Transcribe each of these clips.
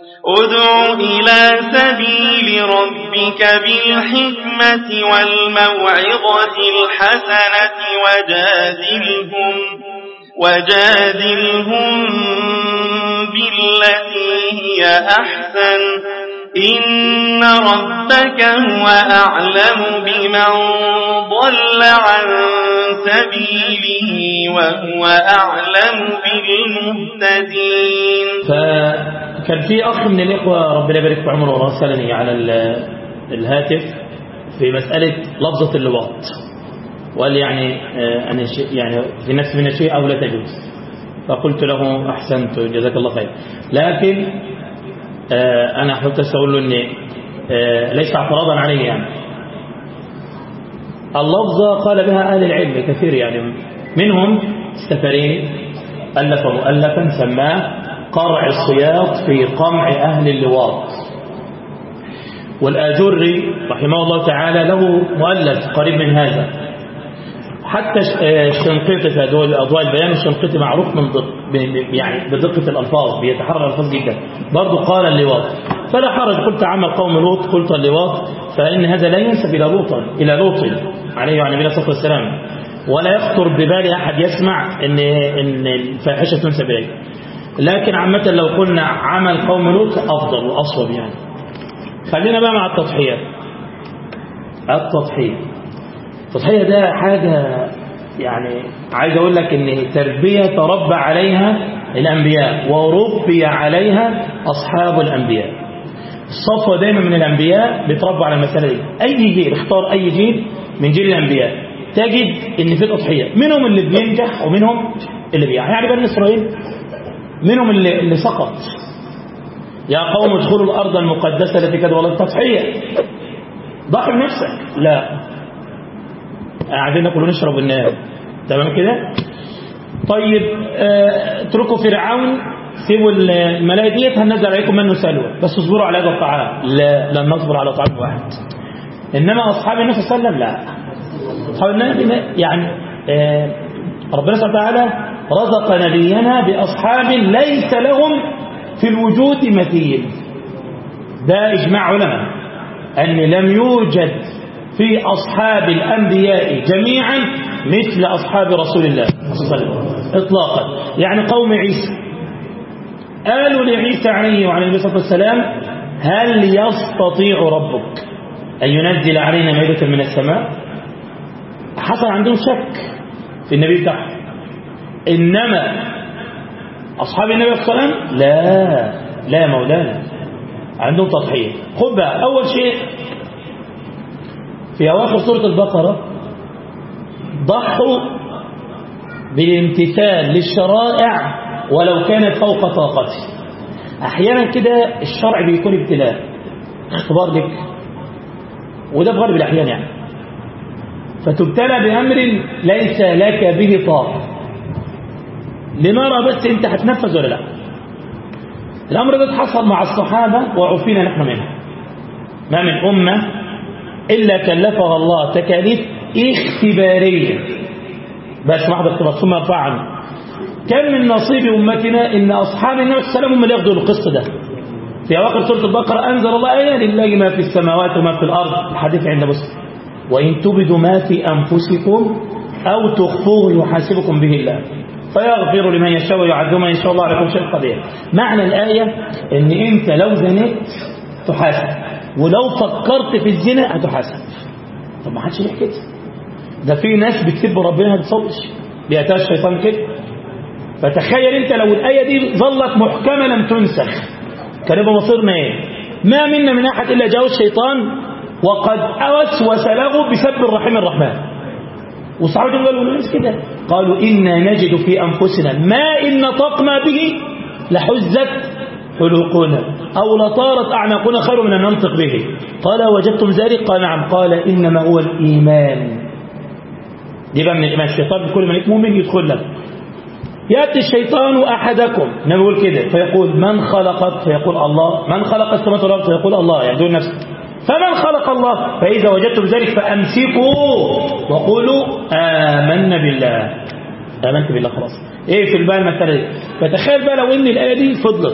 ادع إلى سبيل ربك بالحكمة والموعظة الحسنة وجادلهم وجادلهم بالتي هي أحسن إن ربك هو أعلم بمن ضل عن سبيله وهو أعلم بالمهتدين فكان في أخ من الإخوة ربنا يبارك في عمره ورسلني على الهاتف في مسألة لفظة اللواط وقال يعني أنا شيء يعني في نفس من الشيء أو لا تجوز فقلت له أحسنت جزاك الله خير لكن أنا حتى أقول له أن ليس اعتراضا عليه يعني اللفظة قال بها أهل العلم كثير يعني منهم السفرين ألف مؤلفا سماه قرع الصياط في قمع أهل اللواط والآجري رحمه الله تعالى له مؤلف قريب من هذا حتى الشنقيطي في أضواء البيان الشنقيطي معروف من دق يعني بدقة الألفاظ بيتحرر الألفاظ جدا برضه قال اللواط فلا حرج قلت عمل قوم لوط قلت اللواط فإن هذا لا ينسب إلى لوط إلى لوط عليه وعلى نبينا الصلاة والسلام ولا يخطر ببال أحد يسمع إن إن الفاحشة تنسب إليه لكن عامة لو قلنا عمل قوم لوط أفضل وأصوب يعني خلينا بقى مع التضحية التضحية التضحية ده حاجة يعني عايز أقول لك إن تربية تربى عليها الأنبياء وربي عليها أصحاب الأنبياء الصفوة دايما من الأنبياء بيتربوا على المسألة دي أي جيل اختار أي جيل من جيل الأنبياء تجد إن في تضحية منهم اللي بينجح ومنهم اللي بيقع يعني بني إسرائيل منهم اللي, اللي سقط يا قوم ادخلوا الأرض المقدسة التي كانت ولا التضحية ضحي بنفسك لا قاعدين ناكل ونشرب وننام تمام كده طيب اتركوا آه فرعون سيبوا الملائكه ديت هننزل عليكم منه سلوى بس اصبروا على هذا الطعام لا لن نصبر على طعام واحد انما اصحاب النبي صلى الله عليه وسلم لا اصحاب النبي يعني آه ربنا سبحانه وتعالى رزق نبينا باصحاب ليس لهم في الوجود مثيل ده اجماع علماء ان لم يوجد في أصحاب الأنبياء جميعا مثل أصحاب رسول الله صلى الله عليه وسلم إطلاقا يعني قوم عيسى قالوا لعيسى عليه وعلى النبي صلى الله عليه وسلم هل يستطيع ربك أن ينزل علينا مائدة من السماء حصل عندهم شك في النبي بتاعهم إنما أصحاب النبي صلى الله عليه وسلم لا لا يا مولانا عندهم تضحية خد بقى أول شيء في أواخر سورة البقرة ضحوا بالامتثال للشرائع ولو كانت فوق طاقته أحيانا كده الشرع بيكون ابتلاء اختبار لك وده في غالب الأحيان يعني فتبتلى بأمر ليس لك به طاقة لنرى بس انت هتنفذ ولا لا الأمر ده حصل مع الصحابة وعفينا نحن منه ما من أمة إلا كلفها الله تكاليف اختبارية بس واحدة اختبار ثم يرفع عنه كان من نصيب أمتنا إن أصحاب النبي صلى الله عليه وسلم هم اللي ياخدوا القسط ده في أواخر سورة البقرة أنزل الله آية لله ما في السماوات وما في الأرض الحديث عند مسلم وإن تبدوا ما في أنفسكم أو تخفوه يحاسبكم به الله فيغفر لمن يشاء ويعذب من يشاء الله على كل شيء قدير معنى الآية إن أنت لو زنيت تحاسب ولو فكرت في الزنا هتحاسب طب ما حدش يحكي كده ده في ناس بتسب ربنا ما بتصلش بيأتيها الشيطان كده فتخيل انت لو الآية دي ظلت محكمة لم تنسخ كان يبقى مصيرنا ايه ما منا من أحد إلا جاءه الشيطان وقد أوسوس له بسب الرحيم الرحمن وصحابة قالوا الناس كده قالوا إنا نجد في أنفسنا ما إن نطقنا به لحزت حلوقنا أو لطارت أعناقنا خير من أن ننطق به قال وجدتم ذلك قال نعم قال إنما هو الإيمان دي بقى من الإيمان الشيطان بكل من مؤمن يدخل لك يأتي الشيطان أحدكم نقول كده فيقول من خلقك فيقول الله من خلق السماوات والأرض فيقول الله يعني دون نفسه فمن خلق الله فإذا وجدتم ذلك فأمسكوا وقولوا آمنا بالله آمنت بالله خلاص ايه في البال المسألة دي فتخيل بقى لو ان الآية دي فضلت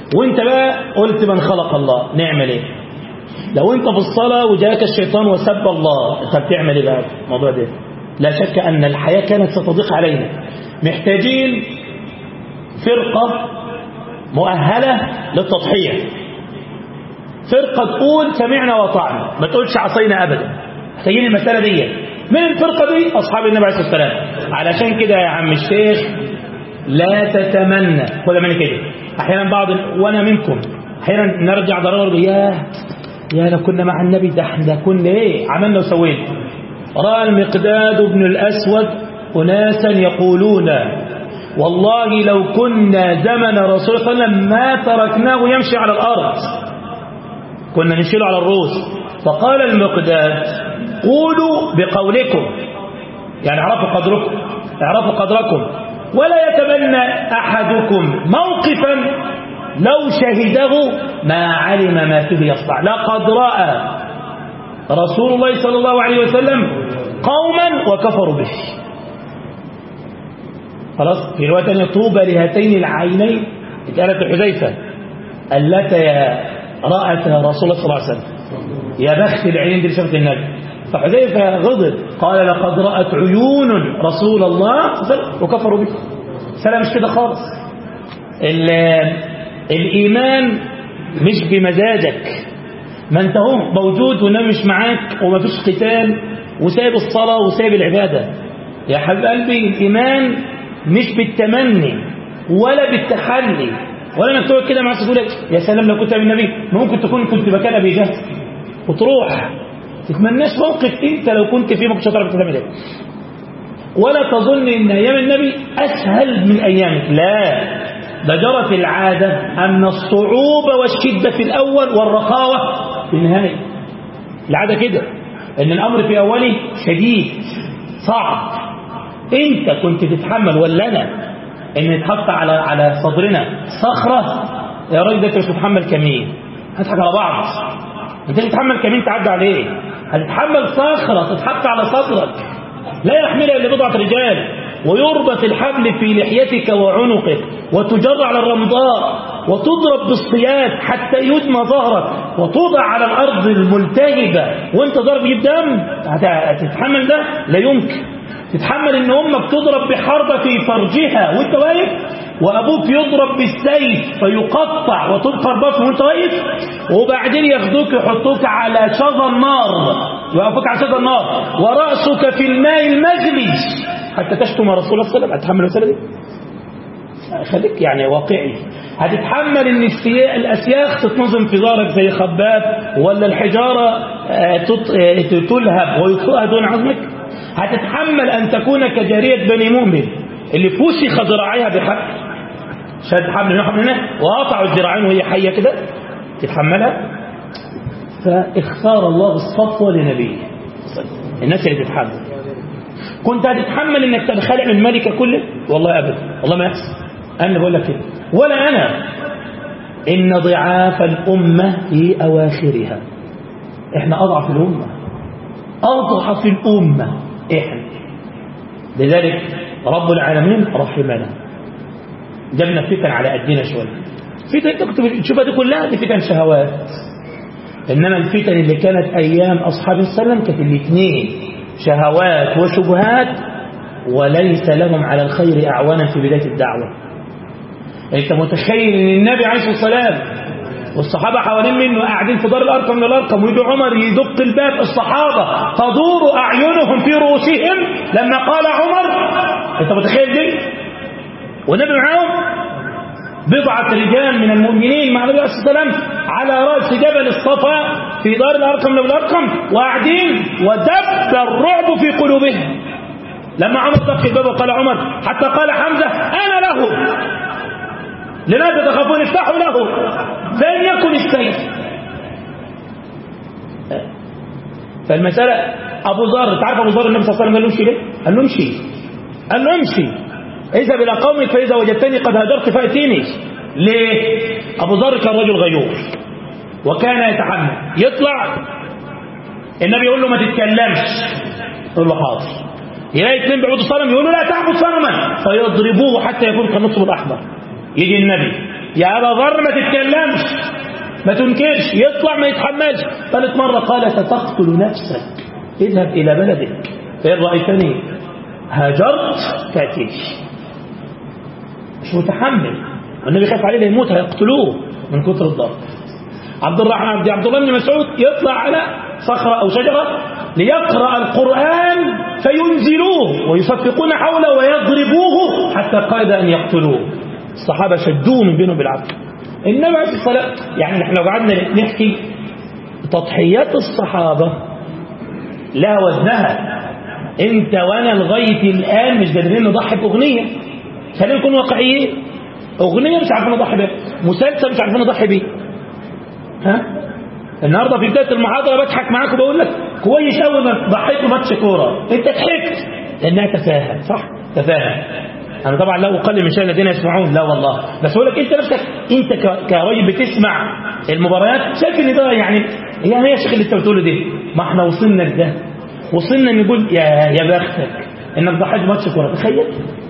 وانت بقى قلت من خلق الله نعمل ايه لو انت في الصلاة وجاءك الشيطان وسب الله انت بتعمل ايه بقى في الموضوع ده لا شك ان الحياة كانت ستضيق علينا محتاجين فرقة مؤهلة للتضحية فرقة تقول سمعنا وطعنا ما تقولش عصينا أبدا محتاجين المسألة دي من الفرقة دي أصحاب النبي عليه الصلاة والسلام علشان كده يا عم الشيخ لا تتمنى خد مني كده أحيانا بعض وأنا منكم أحيانا نرجع ضرر ياه يا لو كنا مع النبي ده احنا كنا ايه عملنا وسوينا رأى المقداد بن الأسود أناسا يقولون والله لو كنا زمن رسول الله صلى الله عليه وسلم ما تركناه يمشي على الأرض كنا نشيله على الرؤوس فقال المقداد قولوا بقولكم يعني اعرفوا قدركم اعرفوا قدركم ولا يتمنى أحدكم موقفا لو شهده ما علم ما فيه يصنع لقد رأى رسول الله صلى الله عليه وسلم قوما وكفروا به خلاص في رواية ثانية طوبى لهاتين العينين اتقالت لحذيفة اللتي رأت رسول الله صلى الله عليه وسلم يا بخت العينين دي شافت النبي فحذيفة غضب قال لقد رأت عيون رسول الله وكفروا به سلام مش كده خالص الإيمان مش بمزاجك ما انت هو موجود والنبي مش معاك وما فيش قتال وسايب الصلاة وسايب العبادة يا حبيب قلبي الإيمان مش بالتمني ولا بالتحلي ولا انك تقعد كده مع تقول يا سلام لو كنت من النبي ممكن تكون كنت مكان ابي جهل وتروح تتمناش موقف انت لو كنت فيه ما كنتش هتعرف تعمل ايه ولا تظن ان ايام النبي اسهل من ايامك لا ده جرت العاده ان الصعوبه والشده في الاول والرخاوه في النهايه العاده كده ان الامر في اوله شديد صعب انت كنت تتحمل ولا انا ان يتحط على على صدرنا صخره يا راجل ده انت مش هتتحمل كمين هنضحك على بعض انت تتحمل كمين تعدي عليه هتتحمل صخره تتحط على صدرك لا يحملها الا بضعه رجال ويربط الحبل في لحيتك وعنقك وتجر على الرمضاء وتضرب بالصياد حتى يدمى ظهرك وتوضع على الارض الملتهبه وانت ضرب يجيب دم هتتحمل ده لا يمكن تتحمل ان امك تضرب بحربة في فرجها وانت واقف وابوك يضرب بالسيف فيقطع وتبقر بطنه وانت واقف وبعدين ياخدوك يحطوك على شظى النار يوقفوك على شظى النار وراسك في الماء المجلي حتى تشتم رسول الله صلى الله عليه وسلم هتحمل المساله دي خليك يعني واقعي هتتحمل ان الاسياخ تتنظم في ظهرك زي خباب ولا الحجاره تلهب ويطلقها دون عظمك هتتحمل أن تكون كجارية بني مؤمن اللي فسخ ذراعيها بحق شد حبل من حبل هنا وقطعوا الذراعين وهي حية كده تتحملها فاختار الله الصفوة لنبيه الناس اللي تتحمل كنت هتتحمل انك تنخلع من الملكة كله والله ابدا والله ما يحصل انا بقول لك كده ولا انا ان ضعاف الامة في اواخرها احنا اضعف الامة اضعف الامة احنا لذلك رب العالمين رحمنا جبنا فتن على قدنا شويه فتن انت كنت بتشوفها دي كلها دي فتن شهوات انما الفتن اللي كانت ايام اصحاب السلام كانت الاثنين شهوات وشبهات وليس لهم على الخير اعوانا في بدايه الدعوه انت متخيل ان النبي عليه الصلاه والسلام والصحابة حوالين منه قاعدين في دار الأرقم من الأرقم ويجي عمر يدق الباب الصحابة تدور أعينهم في رؤوسهم لما قال عمر أنت متخيل دي والنبي معاهم بضعة رجال من المؤمنين مع النبي عليه الصلاة والسلام على رأس جبل الصفا في دار الأرقم من الأرقم وقاعدين ودب الرعب في قلوبهم لما عمر دق الباب وقال عمر حتى قال حمزة أنا له لماذا تخافون افتحوا له فإن يكن السيف فالمسألة أبو ذر تعرف أبو ذر النبي صلى الله عليه وسلم قال له امشي ليه؟ قال له امشي قال له امشي اذهب إلى قومك فإذا وجدتني قد هاجرت فأتيني ليه؟ أبو ذر كان رجل غيور وكان يتحمل يطلع النبي يقول له ما تتكلمش يقول له حاضر يلاقي اثنين بيعبدوا صنم يقول له لا تعبد صنما فيضربوه حتى يكون كالنصب الأحمر يجي النبي يا أبا ذر ما تتكلمش ما تنكرش يطلع ما يتحملش ثالث مرة قال ستقتل نفسك اذهب إلى بلدك فإن رأيتني هاجرت فأتيش مش متحمل والنبي خاف عليه يموت هيقتلوه من كثر الضرب عبد الرحمن عبد عبد الله بن مسعود يطلع على صخرة أو شجرة ليقرأ القرآن فينزلوه ويصفقون حوله ويضربوه حتى قاد أن يقتلوه الصحابة شدوه من بينهم بالعافية إنما في الصلاة يعني احنا لو قعدنا نحكي تضحيات الصحابة لها وزنها انت وانا لغاية الآن مش قادرين نضحي بأغنية خلينا نكون واقعيين أغنية مش عارفين نضحي بيها مسلسل مش عارفين نضحي بيه ها النهارده في بدايه المحاضره بضحك معاك وبقول لك كويس قوي ما ضحيت ماتش كوره انت ضحكت لانها تفاهه صح تفاهه انا طبعا لا اقلل من شان الذين يسمعون لا والله بس اقول لك انت نفسك انت كراجل بتسمع المباريات شايف ان ده يعني يعني ايه يا شيخ اللي انت بتقوله ده ما احنا وصلنا لده وصلنا نقول يا يا بختك انك ضحيت ماتش كوره تخيل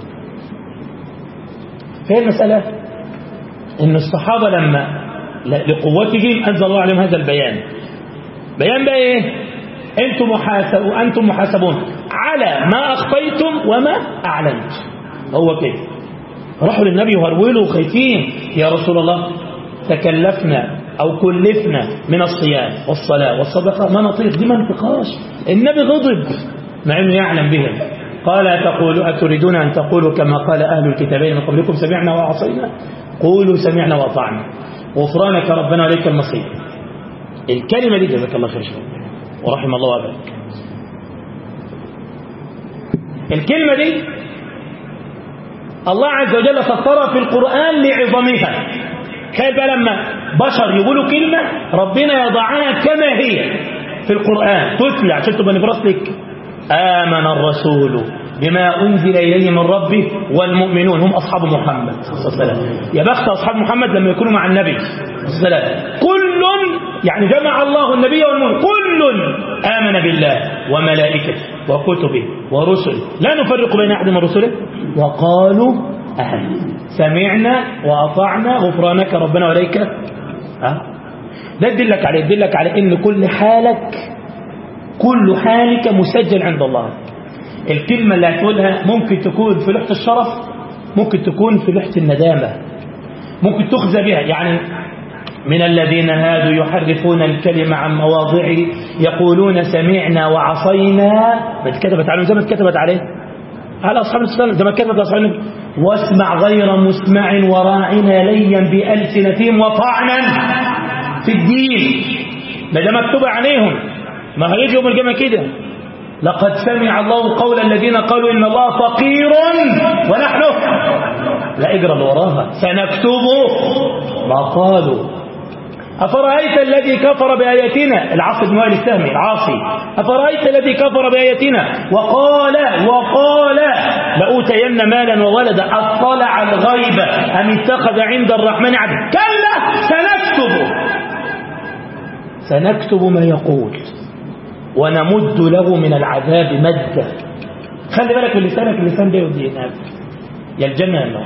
فهي المساله ان الصحابه لما لقوتهم أنزل الله عليهم هذا البيان بيان بقى إيه أنتم, محاسب أنتم محاسبون على ما أخفيتم وما أعلنت هو كده راحوا للنبي وهرولوا خايفين يا رسول الله تكلفنا أو كلفنا من الصيام والصلاة والصدقة ما نطيق دي ما نطيقهاش النبي غضب مع أنه يعلم بهم قال تقول أتريدون أن تقولوا كما قال أهل الكتابين من قبلكم سمعنا وعصينا قولوا سمعنا وأطعنا غفرانك ربنا عليك المصير الكلمة دي جزاك الله خير شكرا ورحم الله أباك الكلمة دي الله عز وجل سطرها في القرآن لعظمها تخيل بقى لما بشر يقولوا كلمة ربنا يضعها كما هي في القرآن تتلى عشان تبقى نبرس لك آمن الرسول بما أنزل إليه من ربه والمؤمنون هم أصحاب محمد صلى الله عليه وسلم يا بخت أصحاب محمد لما يكونوا مع النبي صلى الله عليه وسلم كل يعني جمع الله النبي والمؤمن كل آمن بالله وملائكته وكتبه ورسله لا نفرق بين أحد من رسله وقالوا أهل سمعنا وأطعنا غفرانك ربنا وليك أه؟ ده يدلك عليه يدلك على ان كل حالك كل حالك مسجل عند الله الكلمة اللي هتقولها ممكن تكون في لوحة الشرف ممكن تكون في لوحة الندامة ممكن تخزى بها يعني من الذين هادوا يحرفون الكلمة عن مواضعه يقولون سمعنا وعصينا ما اتكتبت عليهم زي ما اتكتبت عليه على أصحاب السلام زي ما اتكتبت أصحاب النبي واسمع غير مسمع وراعنا ليا بألسنتهم وطعنا في الدين ما ده مكتوب عليهم ما هيجي يوم الجمعة كده لقد سمع الله قول الذين قالوا إن الله فقير ونحن لا اجرى اللي وراها سنكتب ما قالوا أفرأيت الذي كفر بآياتنا العاصي بن وائل السهمي العاصي أفرأيت الذي كفر بآياتنا وقال وقال لأوتين مالا وولدا أطلع الغيب أم اتخذ عند الرحمن عبد كلا سنكتب سنكتب ما يقول ونمد له من العذاب مدا خلي بالك من لسانك اللسان ده يودي هناك يا الجنة يا النار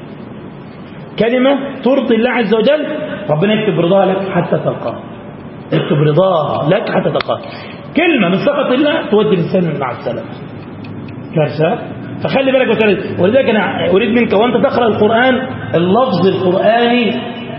كلمة ترضي الله عز وجل ربنا يكتب رضاها لك حتى تلقاه يكتب رضاها لك حتى تلقاه كلمة من سخط الله تودي الإنسان مع السلام كارثة فخلي بالك وتريد ولذلك أنا أريد منك وأنت تقرأ القرآن اللفظ القرآني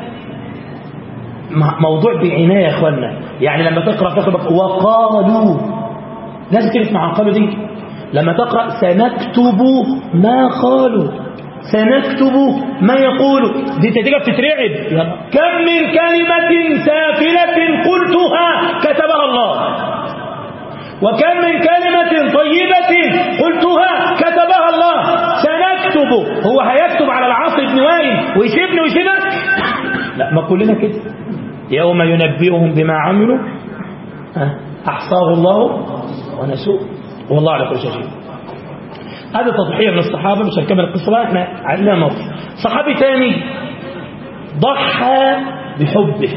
موضوع بعناية يا أخوانا يعني لما تقرأ تقرأ وقالوا لازم تعرف مع قالوا دي لما تقرأ سنكتب ما قالوا سنكتب ما يقولوا دي تتجب تترعب كم من كلمة سافلة قلتها كتبها الله وكم من كلمة طيبة قلتها كتبها الله سنكتب هو هيكتب على العاصي بن وائل ويسيبني ويسيبك لا ما كلنا كده يوم ينبئهم بما عملوا أحصاه الله ونسوه والله على كل شيء هذا تضحية من الصحابة مش هنكمل القصة بقى احنا عندنا نص صحابي تاني ضحى بحبه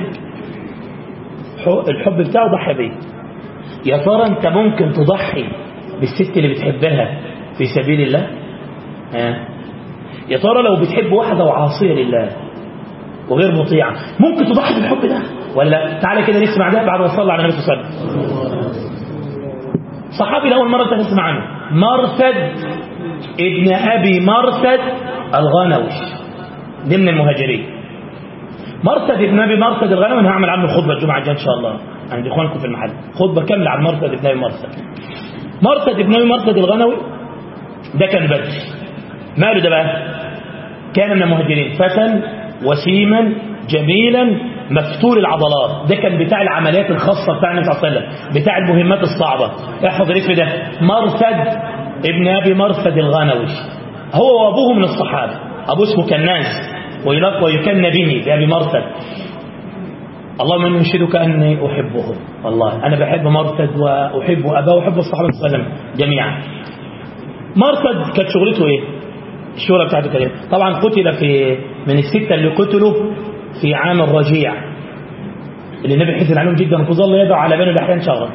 الحب بتاعه ضحى بيه يا ترى انت ممكن تضحي بالست اللي بتحبها في سبيل الله ها يا ترى لو بتحب واحدة وعاصية لله وغير مطيعة ممكن تضحي بالحب ده ولا تعالى كده نسمع ده بعد ما صلى على النبي صلى الله عليه وسلم صحابي لأول مرة تسمع عنه مرثد ابن أبي مرثد الغنوي ضمن المهاجرين مرثد ابن أبي مرثد الغنوي أنا هعمل عنه خطبة الجمعة الجاية إن شاء الله عند إخوانكم في المحل خطبة كاملة عن مرثد ابن أبي مرثد مرثد ابن أبي مرثد الغنوي ده كان بدري ماله ده بقى كان من المهاجرين فتى وسيما جميلا مفتول العضلات ده كان بتاع العمليات الخاصة بتاع النبي صلى الله عليه وسلم بتاع المهمات الصعبة احفظ الاسم ده مرثد ابن أبي مرثد الغنوي هو وأبوه من الصحابة أبوه اسمه كناز ويلقى ويكن به بأبي مرثد اللهم اني اشهدك اني احبهم والله انا بحب مرثد واحب اباه واحب الصحابه صلى الله عليه وسلم جميعا مرثد كانت شغلته ايه الشغله بتاعته كانت ايه طبعا قتل في من السته اللي قتلوا في عام الرجيع اللي النبي حزن عليهم جدا وظل يدعو على بني الاحيان شهرا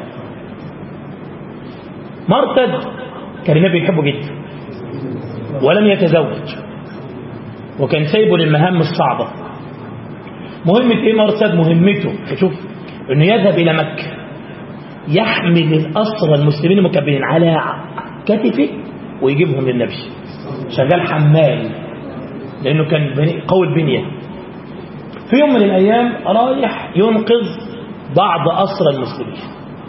مرثد كان النبي يحبه جدا ولم يتزوج وكان سايبه للمهام الصعبه مهمة ايه مرصد مهمته شوف انه يذهب الى مكة يحمل الاسرى المسلمين المكبرين على كتفه ويجيبهم للنبي شغال حمال لانه كان بني قوي البنية في يوم من الايام رايح ينقذ بعض اسرى المسلمين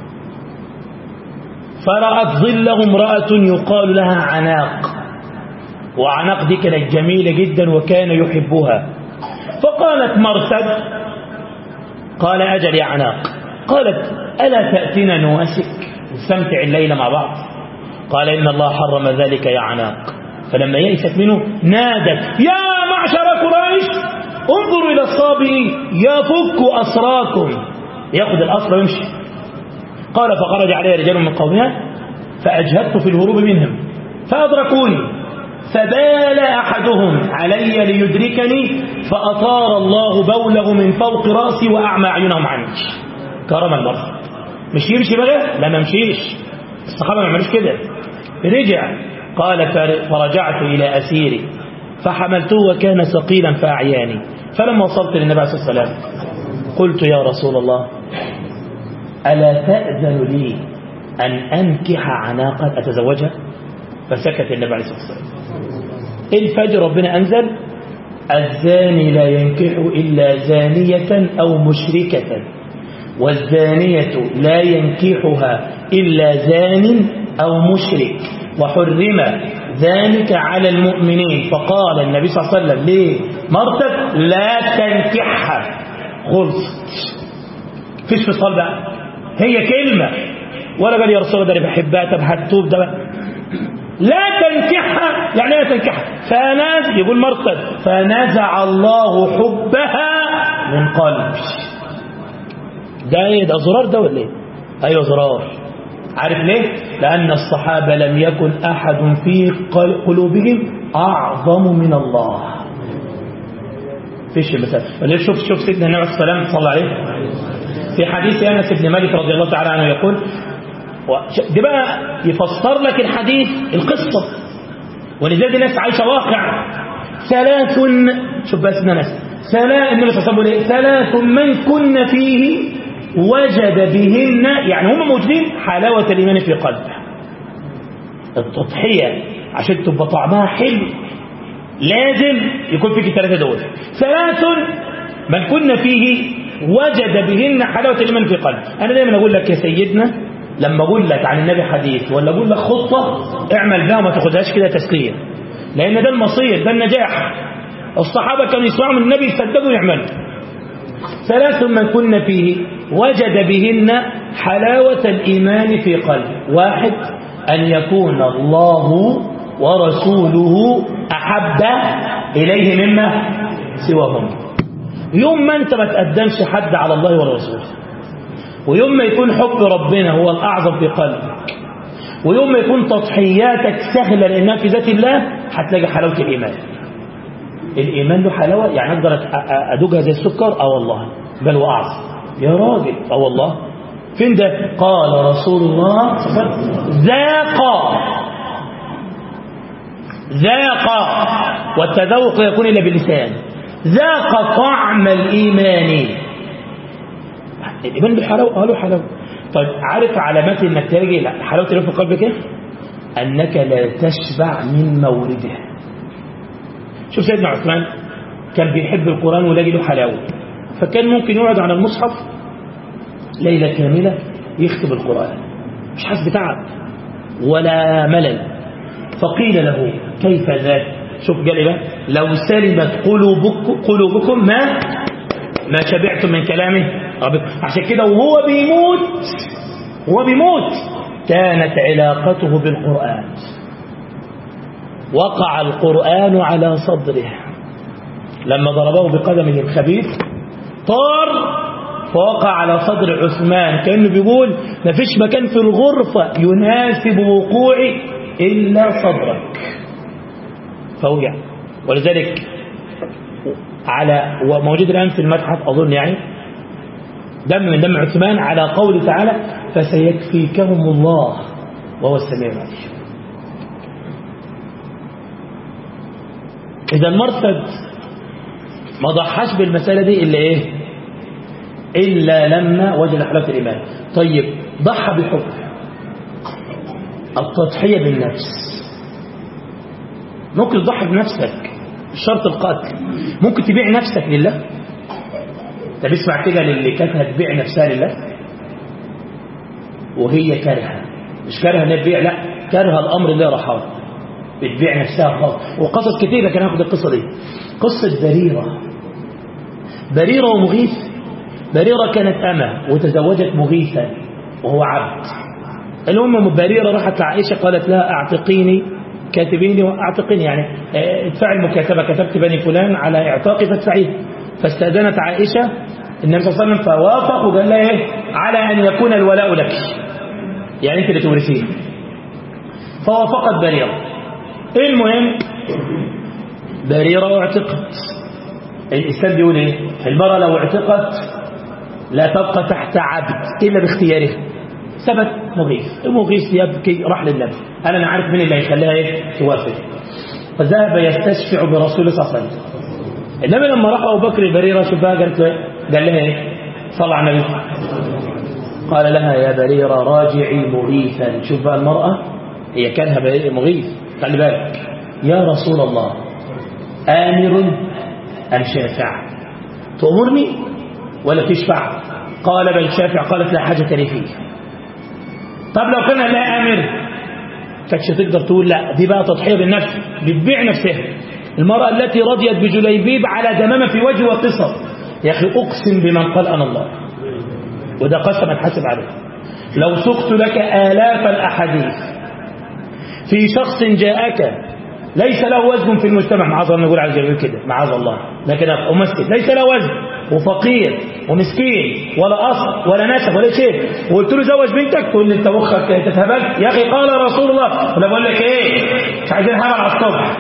فرأت ظله امرأة يقال لها عناق وعناق دي كانت جميلة جدا وكان يحبها فقالت مرثد قال أجل يا عناق قالت ألا تأتينا نواسك نستمتع الليلة مع بعض قال إن الله حرم ذلك يا عناق فلما يئست منه نادت يا معشر قريش انظروا إلى الصابئين يفك أسراكم يأخذ الأسر ويمشي قال فخرج علي رجال من قومها فأجهدت في الهروب منهم فأدركوني فبال أحدهم علي ليدركني فأطار الله بوله من فوق رأسي وأعمى أعينهم عني كرم المرض مش يمشي بقى لا ما مشيش الصحابة ما عملوش كده رجع قال فرجعت إلى أسيري فحملته وكان ثقيلا فأعياني فلما وصلت للنبي عليه الصلاة والسلام قلت يا رسول الله ألا تأذن لي أن أنكح عناقا أتزوجها فسكت النبي عليه الصلاة والسلام الفجر ربنا أنزل الزاني لا ينكح إلا زانية أو مشركة والزانية لا ينكحها إلا زان أو مشرك وحرم ذلك على المؤمنين فقال النبي صلى الله عليه وسلم ليه مرتب لا تنكحها خلصت فيش فصال بقى هي كلمة ولا قال يا رسول الله ده انا بحبها طب هتوب ده بقى لا تنكحها يعني لا تنكحها فناز يقول مرتد فنزع الله حبها من قلبي ده ايه ده زرار ده ولا ايه ايوه زرار عارف ليه لان الصحابه لم يكن احد في قلوبهم اعظم من الله فيش مثال ولا شوف شوف سيدنا النبي عليه السلام صلى الله عليه في حديث انس بن مالك رضي الله تعالى عنه يقول دي بقى يفسر لك الحديث القصة ولذلك الناس عايشة واقع ثلاث شوف بس ناس ثلاث النبي صلى الله عليه وسلم ثلاث من كن فيه وجد بهن يعني هم موجودين حلاوة الإيمان في قلبه التضحية عشان تبقى طعمها حلو لازم يكون فيك الثلاثة دول ثلاث من كن فيه وجد بهن حلاوة الإيمان في قلبه أنا دايما أقول لك يا سيدنا لما اقول لك عن النبي حديث ولا اقول لك خطه اعمل بها وما تاخدهاش كده تسليه لان ده المصير ده النجاح الصحابه كانوا يسمعوا من النبي يصدقوا ويعملوا ثلاث من كن فيه وجد بهن حلاوه الايمان في قلبه واحد ان يكون الله ورسوله احب اليه مما سواهم يوم ما انت ما تقدمش حد على الله ورسوله ويوم ما يكون حب ربنا هو الأعظم في قلبك ويوم ما يكون تضحياتك سهلة لأنها في ذات الله هتلاقي حلاوة الإيمان الإيمان له حلاوة يعني أقدر أدوجها زي السكر أه والله بل وأعظم يا راجل أه والله فين ده قال رسول الله ذاق ذاق والتذوق لا يكون إلا باللسان ذاق طعم الإيمان الإيمان بحلاوة قالوا حلاوة طيب عارف علامات انك تلاقي لا حلاوة الإيمان في قلبك ايه أنك لا تشبع من مورده شوف سيدنا عثمان كان بيحب القرآن ولاقي له حلاوة فكان ممكن يقعد على المصحف ليلة كاملة يختم القرآن مش حاسس بتعب ولا ملل فقيل له كيف ذاك شوف قال إيه بقى لو سلمت قلوبكم, قلوبكم ما ما شبعتم من كلامه ربكم عشان كده وهو بيموت وهو بيموت كانت علاقته بالقرآن وقع القرآن على صدره لما ضربه بقدمه الخبيث طار فوقع على صدر عثمان كأنه بيقول ما فيش مكان في الغرفة يناسب وقوعي إلا صدرك فوقع ولذلك على وموجود الآن في المتحف أظن يعني دم من دم عثمان على قول تعالى فسيكفيكهم الله وهو السميع العليم إذا المرصد ما ضحاش بالمسألة دي إلا إيه إلا لما وجد حلاوة الإيمان طيب ضحى بحب التضحية بالنفس ممكن تضحي بنفسك شرط القتل ممكن تبيع نفسك لله طب اسمع كده للي كانت هتبيع نفسها لله وهي كارهه مش كارهه انها تبيع لا كارهه الامر اللي رحاه بتبيع نفسها خالص وقصص كتيره كان هاخد القصه دي قصه بريره بريره ومغيث بريره كانت اما وتزوجت مغيثا وهو عبد المهم بريره راحت لعائشه قالت لها اعتقيني كاتبيني واعتقني يعني ادفع المكاتبه كتبت بني فلان على اعتاقي فادفعيه فاستأذنت عائشة النبي صلى الله عليه وسلم فوافق وقال لها ايه على أن يكون الولاء لك يعني أنت اللي تورثيه فوافقت بريرة المهم بريرة واعتقت الإسلام بيقول ايه المرأة لو اعتقت لا تبقى تحت عبد إلا باختيارها ثبت مغيث المغيث يبكي راح للنبي أنا أنا عارف مين اللي هيخليها ايه توافق فذهب يستشفع برسول الله صلى الله عليه وسلم النبي لما راح ابو بكر البريره شوفها قالت له قال لها ايه صلى على النبي قال لها يا بريره راجعي مغيثا شوف بقى المراه هي كانها مغيث خلي بالك يا رسول الله امر ام شافع تامرني ولا تشفع قال بل شافع قالت لا حاجه لي فيه طب لو كان لا امر كانتش تقدر تقول لا دي بقى تضحيه بالنفس بتبيع نفسها المرأة التي رضيت بجليبيب على دمامة في وجه وقصر يا أخي أقسم بمن قال أنا الله وده قسم اتحسب عليه لو سقت لك آلاف الأحاديث في شخص جاءك ليس له وزن في المجتمع معاذ الله نقول على الجليبيب كده معاذ الله لكن أمثل ليس له وزن وفقير ومسكين ولا أصل ولا نسب ولا شيء وقلت له زوج بنتك تقول لي انت مخك تتهبل يا أخي قال رسول الله ولا بقول لك إيه مش عايزين هبل على الصبح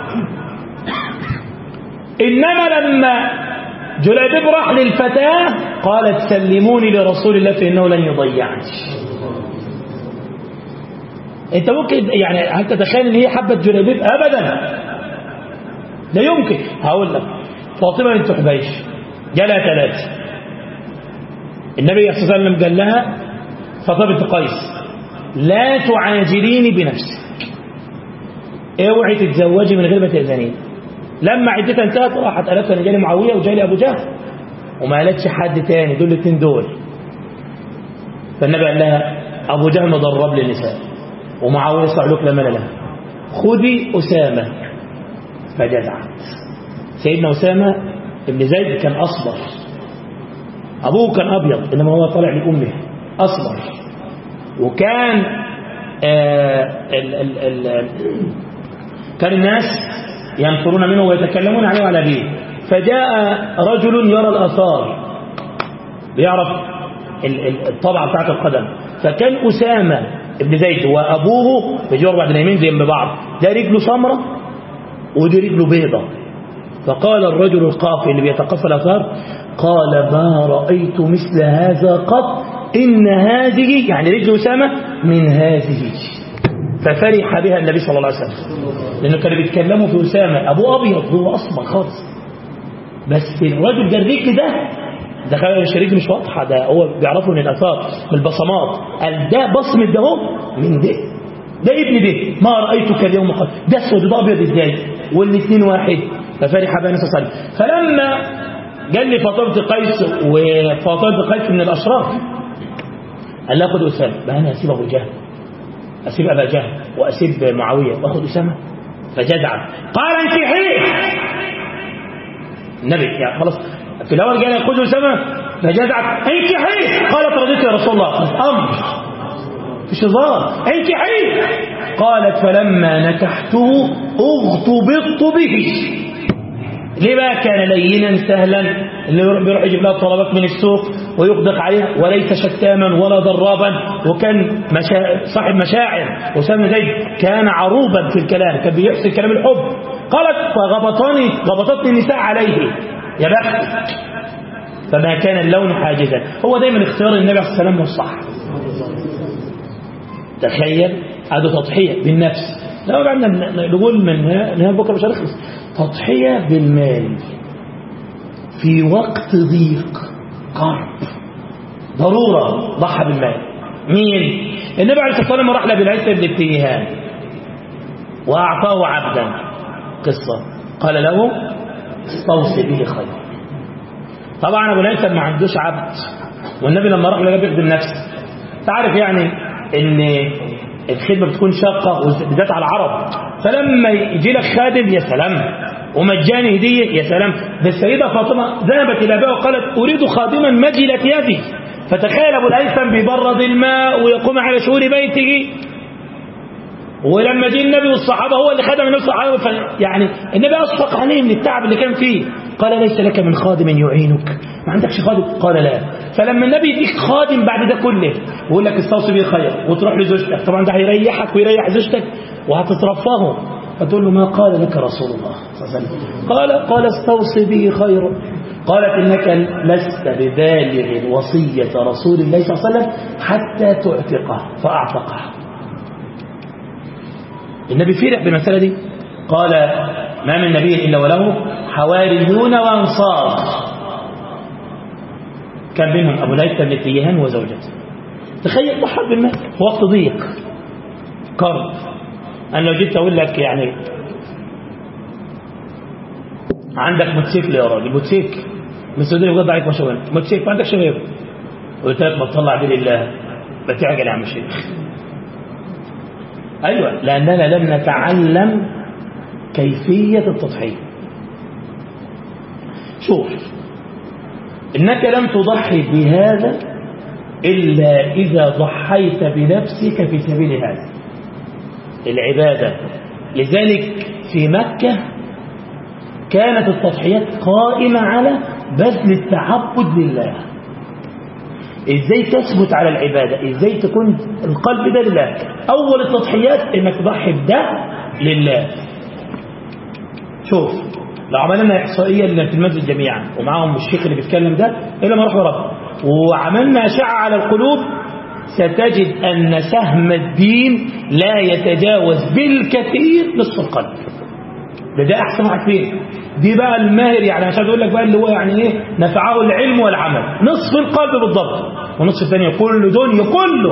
إنما لما جليبيب راح للفتاة قالت سلموني لرسول الله فإنه لن يضيعني انت ممكن يعني هل تتخيل ان هي حبت جليبيب ابدا لا يمكن هقول لك فاطمه بنت حبيش جالها ثلاثه النبي صلى الله عليه وسلم قال لها فاطمه بنت قيس لا تعاجليني بنفسك اوعي تتزوجي من غير ما تاذنيني لما عدتها انتهت راحت قالت انا جالي معاويه وجالي ابو جهل وما قالتش حد تاني دول الاثنين دول فالنبي قال لها ابو جهل مضرب لي النساء ومعاويه صعلوك لما لها خذي اسامه فجزعت سيدنا اسامه ابن زيد كان اصبر ابوه كان ابيض انما هو طالع لامه اصبر وكان آه ال ال ال كان الناس ينفرون منه ويتكلمون عليه وعلى أبيه فجاء رجل يرى الآثار بيعرف الطبعة بتاعت القدم فكان أسامة ابن زيد وأبوه بيجوا بعد اليمين زي بعض ده رجله سمرة ودي رجله بيضة فقال الرجل القافي اللي بيتقفى الآثار قال ما رأيت مثل هذا قط إن هذه يعني رجل أسامة من هذه ففرح بها النبي صلى الله عليه وسلم لأنه كانوا بيتكلموا في أسامة أبوه أبيض هو أصبر خالص بس الراجل جريك ده ده خلال الشريك مش واضحة ده هو بيعرفوا من الأثار من البصمات قال ده بصمة ده هو من ده ده ابن ده ما رأيتك اليوم قد ده اسود ده أبيض ازاي والاثنين واحد ففرح بين صلى الله عليه وسلم فلما قال لي فاطمة قيس وفاطمة قيس من الأشراف قال له خد أسامة بقى أنا أسيب أبو جهل أسيب أبا جهل وأسيب معاوية وأخذ أسامة فجدع قال انكحيه النبي يعني خلاص في الأول قال خذ أسامة فجدع انكحيه قالت رضيت يا رسول الله أمر مش هزار انكحيه قالت فلما نكحته اغتبطت به ليه بقى كان لينا سهلا اللي بيروح يجيب لها طلبات من السوق ويقدق عليها وليس شتاما ولا ضرابا وكان مشا... صاحب مشاعر وسام زيد كان عروبا في الكلام كان بيحسن كلام الحب قالت فغبطني غبطتني النساء عليه يا بخت فما كان اللون حاجزا هو دايما اختيار النبي عليه الصلاه والسلام والصح تخيل هذا تضحيه بالنفس لا بعدنا نقول من هنا بكره مش هنخلص تضحية بالمال في وقت ضيق قرب ضرورة ضحى بالمال مين النبي عليه الصلاة والسلام راح لأبي العيسى بن التيهان وأعطاه عبدا قصة قال له استوصي به خير طبعا أبو العيسى ما عندوش عبد والنبي لما راح له يخدم نفسه تعرف يعني ان الخدمة بتكون شاقة بالذات على العرب فلما يجي لك خادم يا سلام ومجاني هدية يا سلام ده السيدة فاطمة ذهبت إلى أبيها وقالت أريد خادما مجلة يدي فتخيل أبو الهيثم بيبرد الماء ويقوم على شؤون بيته ولما جه النبي والصحابة هو اللي خدم النبي الصحابة يعني النبي أشفق عليه من التعب اللي كان فيه قال ليس لك من خادم يعينك ما عندكش خادم قال لا فلما النبي يديك خادم بعد ده كله ويقول لك استوصي به خير وتروح لزوجتك طبعا ده هيريحك ويريح زوجتك وهتترفهه فتقول له ما قال لك رسول الله صلى الله عليه وسلم قال قال استوصي به خيرا قالت إنك لست ببالغ وصية رسول الله صلى الله عليه وسلم حتى تعتقه فأعتقه النبي فرح بالمسألة دي قال ما من نبي إلا وله حواريون وأنصار كان بينهم أبو ليث بن تيهان وزوجته تخيل ضحى بالمال في وقت ضيق كرب أنا لو جيت أقول لك يعني عندك موتوسيكل يا راجل موتوسيكل من السعودية بجد عليك ما شاء الله موتوسيكل ما عندك شباب قلت لك ما تطلع دي لله بتعجل يا عم الشيخ أيوة لأننا لم نتعلم كيفية التضحية شوف إنك لم تضحي بهذا إلا إذا ضحيت بنفسك في سبيل هذا العبادة لذلك في مكة كانت التضحيات قائمة على بذل التعبد لله ازاي تثبت على العبادة ازاي تكون القلب ده لله اول التضحيات انك تضحي بده لله شوف لو عملنا احصائيه للمسجد جميعا ومعاهم الشيخ اللي بيتكلم ده الا ما رحمه رب وعملنا اشعه على القلوب ستجد ان سهم الدين لا يتجاوز بالكثير نصف القلب ده ده احسن واحد فين دي بقى الماهر يعني عشان اقول لك بقى اللي هو يعني ايه نفعه العلم والعمل نصف القلب بالضبط ونصف الثانيه كل دنيا كله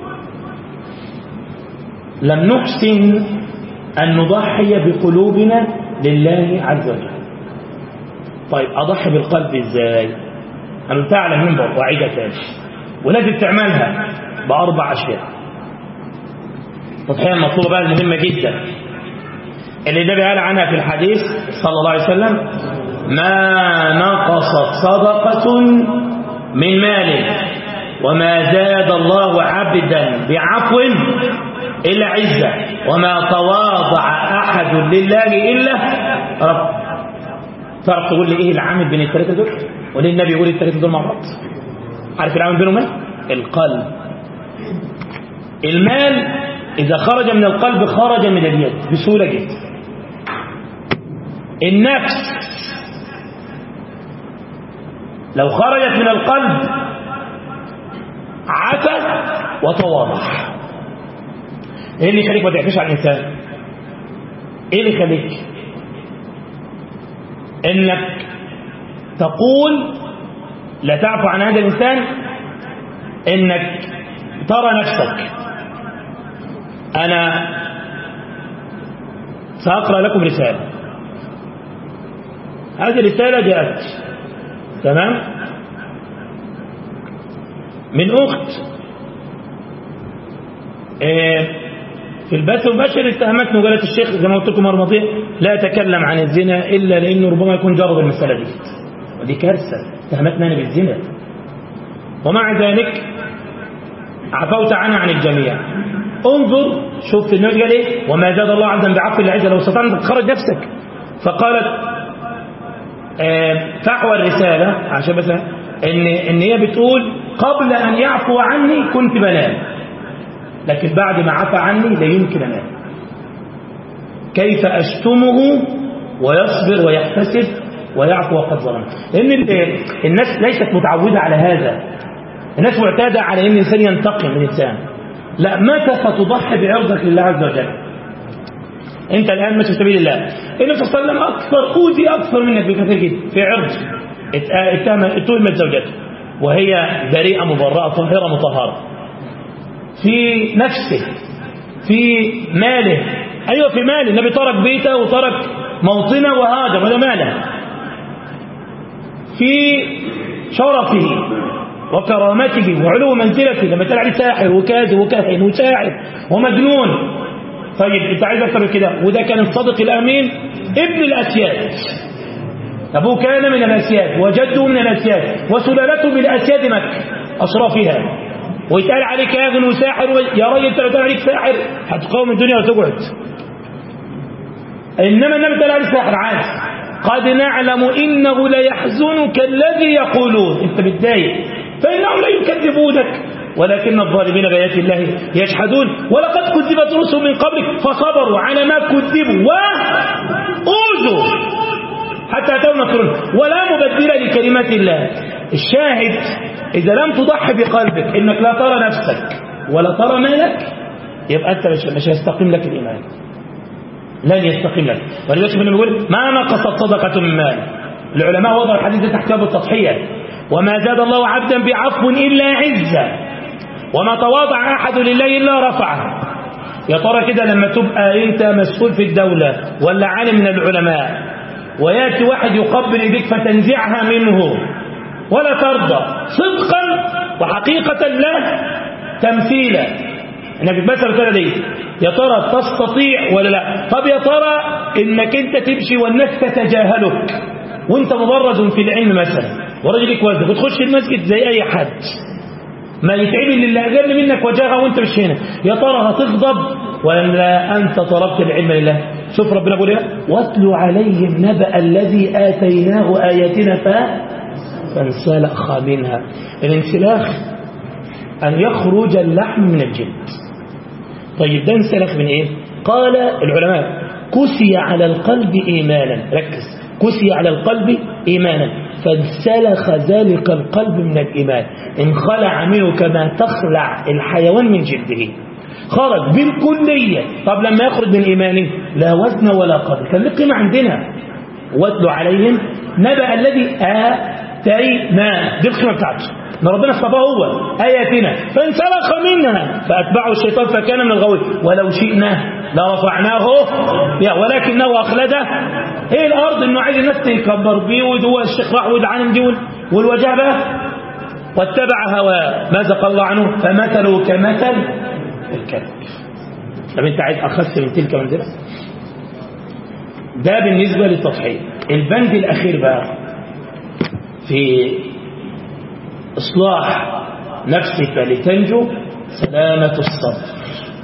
لم نحسن ان نضحي بقلوبنا لله عز وجل طيب اضحي بالقلب ازاي انا قلتها على المنبر واعيدها تاني ولازم تعملها باربع اشياء التضحيه المطلوبه بقى المهمه جدا اللي النبي قال عنها في الحديث صلى الله عليه وسلم ما نقصت صدقة من مال وما زاد الله عبدا بعفو إلا عزة وما تواضع أحد لله إلا رب تعرف تقول لي إيه العامل بين الثلاثة دول وليه النبي يقول الثلاثة دول مع بعض عارف العامل بينهم ايه القلب المال إذا خرج من القلب خرج من اليد بسهولة جدا النفس لو خرجت من القلب عفت وتواضع ايه اللي يخليك ما تعفيش على الانسان ايه اللي يخليك انك تقول لا تعفو عن هذا الإنسان إنك ترى نفسك أنا سأقرأ لكم رسالة هذه الرسالة جاءت تمام من أخت في البث المباشر اتهمتني وقالت الشيخ زي ما قلت لكم مرة ماضية لا يتكلم عن الزنا إلا لأنه ربما يكون جرب المسألة دي ودي كارثة اتهمتني أنا بالزنا ومع ذلك عفوت عنها عن الجميع انظر شوف النبي قال ايه وما زاد الله عبدا بعفو الا عزه لو استطعت ان تخرج نفسك فقالت آه فحوى الرساله عشان بس ان ان هي بتقول قبل ان يعفو عني كنت بنام لكن بعد ما عفى عني لا يمكن انام كيف اشتمه ويصبر ويحتسب ويعفو وقد ظلم لان الناس ليست متعوده على هذا الناس معتاده على ان الانسان ينتقم من الانسان لا متى ستضحي بعرضك لله عز وجل انت الان ماشي في سبيل الله النبي صلى الله عليه وسلم اكثر اوذي اكثر منك بكثير جدا في عرض اتهمت زوجته وهي بريئه مبرأه طاهره مطهره في نفسه في ماله ايوه في ماله النبي ترك بيته وترك موطنه وهاجر ولا ماله في شرفه وكرامته وعلو منزلته لما تلعب ساحر وكاذب وكاهن وشاعر ومجنون طيب انت عايز اكتر من كده وده كان الصادق الامين ابن الاسياد ابوه كان من الاسياد وجده من الاسياد وسلالته من اسياد مكه اشرافها ويتقال عليك كاهن وساحر و... يا راجل انت لو اتقال عليك ساحر هتقاوم الدنيا وتقعد انما النبي اتقال عليك ساحر عادي قد نعلم انه ليحزنك الذي يقولون انت متضايق فإنهم لا يكذبونك ولكن الظالمين بآيات الله يجحدون ولقد كذبت رسل من قبلك فصبروا على ما كذبوا وأوذوا حتى أتوا نصرنا ولا مبدل لكلمات الله الشاهد إذا لم تضحي بقلبك إنك لا ترى نفسك ولا ترى مالك يبقى أنت مش هيستقيم لك الإيمان لن يستقيم لك ولذلك ابن يقول ما نقصت صدقة من مال العلماء وضعوا الحديث تحت باب التضحية وما زاد الله عبدا بعفو إلا عزة وما تواضع أحد لله إلا رفعه يا ترى كده لما تبقى أنت مسؤول في الدولة ولا عالم من العلماء ويأتي واحد يقبل إيديك فتنزعها منه ولا ترضى صدقا وحقيقة لا تمثيلا انك مثلا ترى ليه يا ترى تستطيع ولا لا طب يا ترى انك انت تمشي والناس تتجاهلك وانت مبرز في العلم مثلا ورجلك وزنك وتخش المسجد زي اي حد ما يتعب للي اقل منك وجاهه وانت مش هنا يا ترى هتغضب ولا انت طلبت العلم لله شوف ربنا بيقول ايه واتلو عليهم نبأ الذي اتيناه اياتنا ف فانسلخ منها الانسلاخ ان يخرج اللحم من الجلد طيب ده انسلخ من ايه قال العلماء كسي على القلب ايمانا ركز كسي على القلب ايمانا فانسلخ ذلك القلب من الإيمان انخلع منه كما تخلع الحيوان من جلده خرج بالكلية طب لما يخرج من إيمانه لا وزن ولا قدر كان له قيمة عندنا واتلو عليهم نبأ الذي آتينا دي القيمة بتاعته ما ربنا اصطفاه هو آياتنا فانسلخ منها فأتبعه الشيطان فكان من الغوي ولو شئنا لرفعناه ولكنه أخلد ايه الارض انه عايز الناس تكبر بيه وهو الشيخ راح ويدعن دي والوجه بقى واتبع هواه ماذا قال الله عنه فمثله كمثل الكلب طب انت عايز اخس من تلك منزله ده بالنسبه للتضحيه البند الاخير بقى في اصلاح نفسك لتنجو سلامه الصدر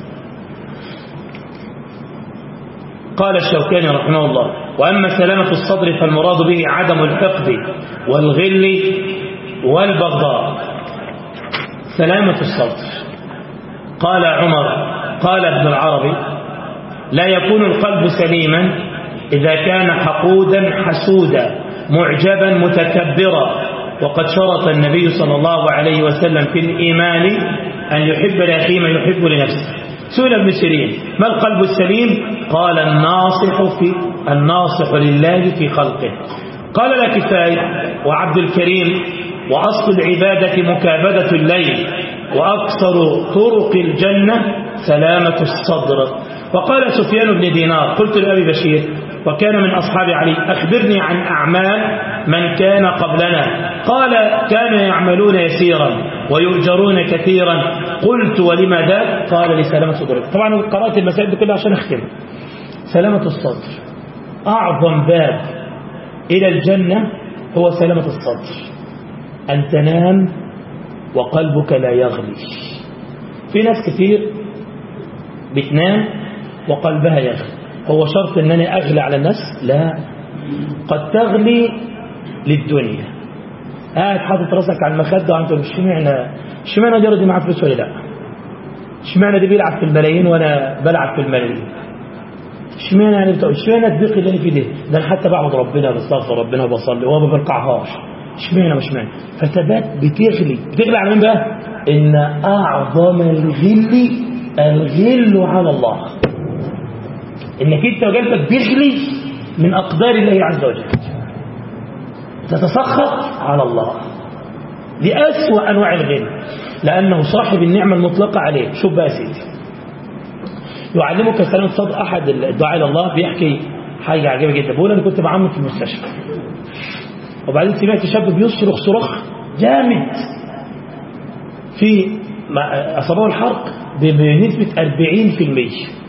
قال الشوكاني رحمه الله وأما سلامة الصدر فالمراد به عدم الحقد والغل والبغضاء سلامة الصدر قال عمر قال ابن العربي لا يكون القلب سليما إذا كان حقودا حسودا معجبا متكبرا وقد شرط النبي صلى الله عليه وسلم في الإيمان أن يحب لأخيه ما يحب لنفسه سئل ابن سيرين ما القلب السليم قال الناصح في الناصح لله في خلقه قال لا كفاية وعبد الكريم وأصل العبادة مكابدة الليل وأكثر طرق الجنة سلامة الصدر وقال سفيان بن دينار قلت لأبي بشير وكان من أصحاب علي أخبرني عن أعمال من كان قبلنا قال كانوا يعملون يسيرا ويؤجرون كثيرا قلت ولما ذاك قال لسلامة صدرك طبعا قرأت المسائل دي كلها عشان أختم سلامة الصدر أعظم باب إلى الجنة هو سلامة الصدر أن تنام وقلبك لا يغلي في ناس كتير بتنام وقلبها يغلي هو شرط ان انا اغلى على الناس لا قد تغلي للدنيا قاعد حاطط راسك على المخده وانت مش اشمعنى اشمعنى دي دي معاه فلوس ولا لا اشمعنى دي بيلعب في الملايين وانا بلعب في الملايين اشمعنى يعني بتقول اشمعنى الضيق اللي انا فيه ده ده انا حتى بعبد ربنا بستغفر ربنا وبصلي وما بركعهاش اشمعنى مش معنى فتبات بتغلي بتغلي على مين بقى ان اعظم الغل الغل على الله انك انت قلبك بيغلي من اقدار الله عز وجل تتسخط على الله دي اسوا انواع الغل لانه صاحب النعمه المطلقه عليه شوف بقى يا سيدي يعلمك سلام صدر احد الدعاء الى الله بيحكي حاجه عجيبه جدا بيقول انا كنت بعمل في المستشفى وبعدين سمعت شاب بيصرخ صراخ جامد في اصابه الحرق بنسبه 40%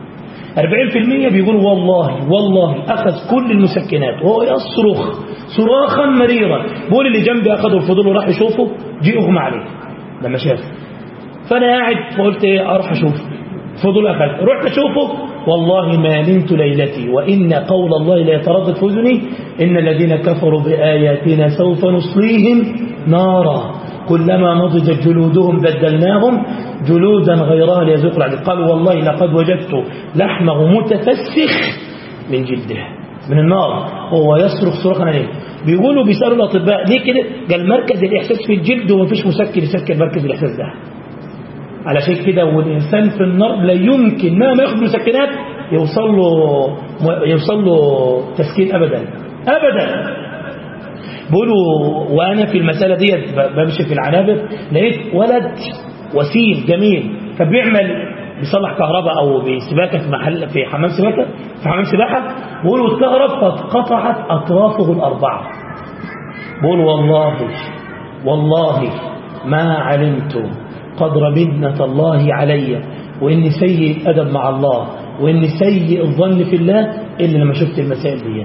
40% بيقول والله والله أخذ كل المسكنات وهو يصرخ صراخا مريرا بيقول اللي جنبي أخذه الفضول وراح يشوفه جي أغمى عليه لما شافه فأنا قاعد فقلت إيه أروح أشوفه فضول أخذ رحت أشوفه والله ما نمت ليلتي وإن قول الله لا يتردد في أذني إن الذين كفروا بآياتنا سوف نصليهم نارا كلما نضجت جلودهم بدلناهم جلودا غيرها ليذوقوا العذاب قالوا والله لقد وجدت لحمه متفسخ من جلده من النار هو يصرخ صراخا عليه بيقولوا بيسالوا الاطباء ليه كده قال مركز الاحساس في الجلد ومفيش مسكن يسكن مركز الاحساس ده علشان كده والانسان في النار لا يمكن مهما ياخد مسكنات يوصل له يوصل له تسكين ابدا ابدا بيقولوا وانا في المساله ديت بمشي في العنابر لقيت ولد وسيم جميل كان بيعمل بيصلح كهرباء او بسباكه في محل في حمام سباكه في حمام سباحه بيقولوا اتكهرب فاتقطعت اطرافه الاربعه بيقول والله والله ما علمت قدر منة الله علي واني سيء الادب مع الله واني سيء الظن في الله الا لما شفت المسائل ديت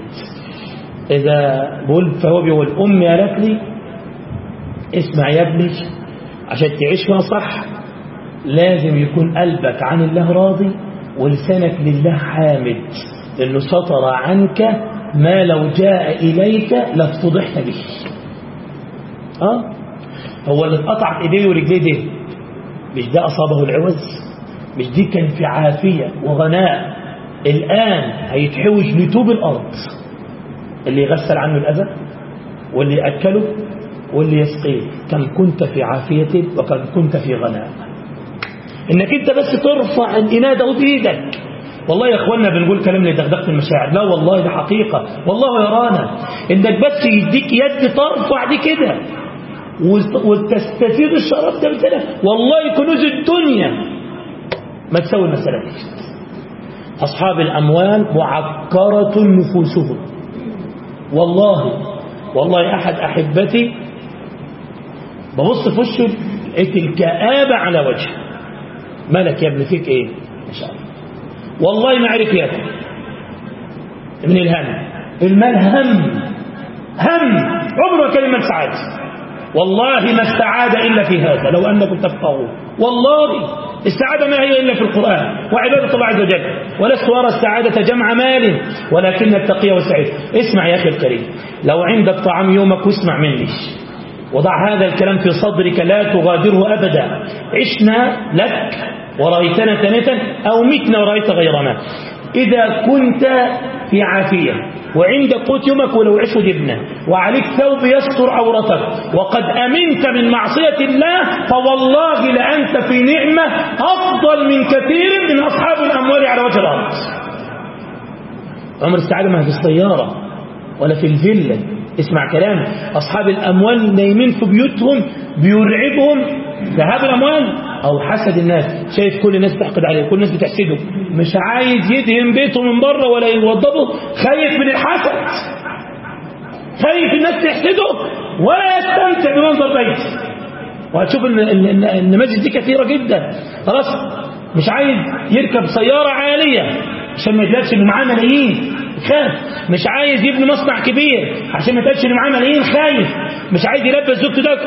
إذا بقول فهو بيقول أمي قالت لي اسمع يا ابني عشان تعيش فيها صح لازم يكون قلبك عن الله راضي ولسانك لله حامد لأنه سطر عنك ما لو جاء إليك لافتضحت به أه؟ هو اللي اتقطعت إيديه ورجليه ده مش ده أصابه العوز مش دي كان في عافية وغناء الآن هيتحوج لتوب الأرض اللي يغسل عنه الأذى واللي يأكله واللي يسقيه كم كنت في عافية وكم كنت في غناء انك انت بس ترفع الإنادة بإيدك والله يا اخوانا بنقول كلام لدغدغه المشاعر لا والله ده حقيقة والله يرانا انك بس يديك يد ترفع دي كده وتستفيد الشراب ده مثلا والله كنوز الدنيا ما تسوي المسألة دي أصحاب الأموال معكرة نفوسهم والله والله أحد أحبتي ببص في وشه لقيت الكآبة على وجهه مالك يا ابن فيك ايه ما شاء الله والله ما عرف ياكل من الهم المال هم هم عمره كلمة سعادة والله ما السعادة إلا في هذا لو أنكم تفقهون والله السعادة ما هي إلا في القرآن وعبادة الله عز وجل ولست أرى السعادة جمع مال ولكن التقي والسعيد اسمع يا أخي الكريم لو عندك طعام يومك واسمع مني وضع هذا الكلام في صدرك لا تغادره أبدا عشنا لك ورأيتنا تنتا أو متنا ورأيت غيرنا إذا كنت في عافية وعندك قوت يومك ولو عشوا جبنة وعليك ثوب يستر عورتك وقد أمنت من معصية الله فوالله لأنت في نعمة أفضل من كثير من أصحاب الأموال على وجه الأرض عمر السعادة ما في السيارة ولا في الفيلا اسمع كلام أصحاب الأموال نايمين في بيوتهم بيرعبهم ذهاب الأموال أو حسد الناس شايف كل الناس تحقد عليه كل الناس بتحسده مش عايز يدهن بيته من بره ولا يوضبه خايف من الحسد خايف الناس تحسده ولا يستمتع بمنظر بيته وهتشوف ان النماذج دي كثيرة جدا خلاص مش عايز يركب سيارة عالية عشان ما يتلاقش ان معاه ملايين خايف مش عايز يبني مصنع كبير عشان ما يتلاقش ان معاه ملايين خايف مش عايز يلبس زوجته ده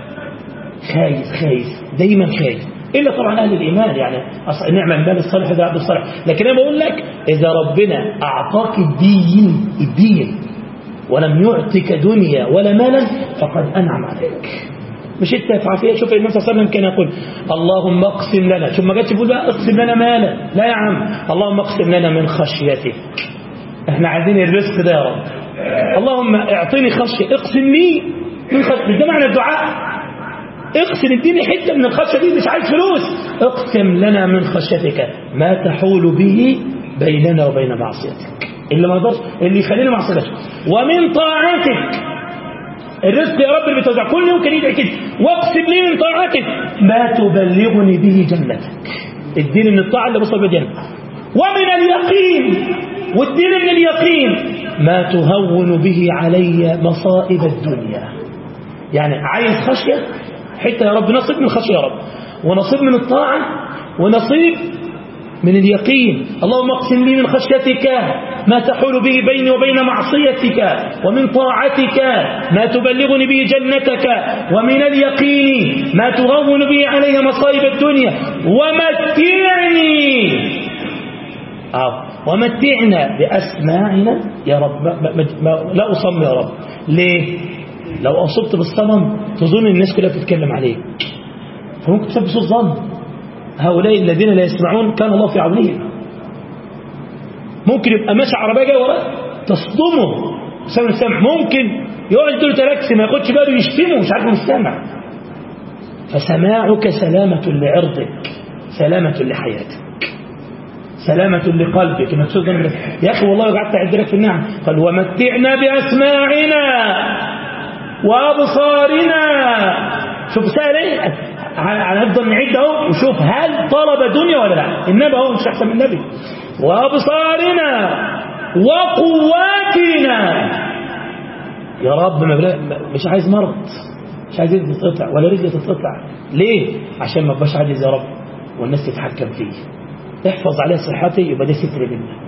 خايف خايف دايما خايف الا طبعا اهل الايمان يعني نعم المال الصالح ده عبد الصالح لكن انا بقول لك اذا ربنا اعطاك الدين الدين ولم يعطك دنيا ولا مالا فقد انعم عليك مش انت في عافيه شوف النبي صلى الله عليه وسلم كان يقول اللهم اقسم لنا شوف ما جاتش يقول بقى اقسم لنا مالا لا يا عم اللهم اقسم لنا من خشيتك احنا عايزين الرزق ده يا رب اللهم اعطيني خشيه اقسم لي من خشيه ده معنى الدعاء اقسم اديني حته من الخشيه دي مش عايز فلوس اقسم لنا من خشيتك ما تحول به بيننا وبين معصيتك اللي ما يقدرش اللي يخلينا معصيتك ومن طاعتك الرزق يا رب اللي بتوزع كل يوم كان يدعي كده واقسم لي من طاعتك ما تبلغني به جنتك اديني من الطاعه اللي بوصل بالجنه ومن اليقين واديني من اليقين ما تهون به علي مصائب الدنيا يعني عايز خشيه حتى يا رب نصيب من الخشيه يا رب ونصيب من الطاعه ونصيب من اليقين اللهم اقسم لي من خشيتك ما تحول به بيني وبين معصيتك ومن طاعتك ما تبلغني به جنتك ومن اليقين ما تهون به علي مصائب الدنيا ومتعني آه. ومتعنا بأسماعنا يا رب ما ما ما لا أصم يا رب ليه لو أصبت بالصنم تظن الناس كلها بتتكلم عليك فممكن تسبب سوء الظن هؤلاء الذين لا يسمعون كان الله في عونهم ممكن يبقى ماشي عربية جاية وراه تصدمه بسبب السمع ممكن يقعد يديله تراكسي ما ياخدش باله يشتمه مش عارف من السمع فسماعك سلامة لعرضك سلامة لحياتك سلامة لقلبك انك تقول يا اخي والله قعدت اعد لك في النعم قال ومتعنا باسماعنا وابصارنا شوف سهل ايه هنفضل نعد اهو وشوف هل طلب دنيا ولا لا النبي اهو مش احسن من النبي وابصارنا وقواتنا يا رب ما بلا مش عايز مرض مش عايز ايدي تتقطع ولا رجلي تتقطع ليه عشان ما ابقاش عاجز يا رب والناس تتحكم فيه احفظ عليه صحتي يبقى ده ستر منك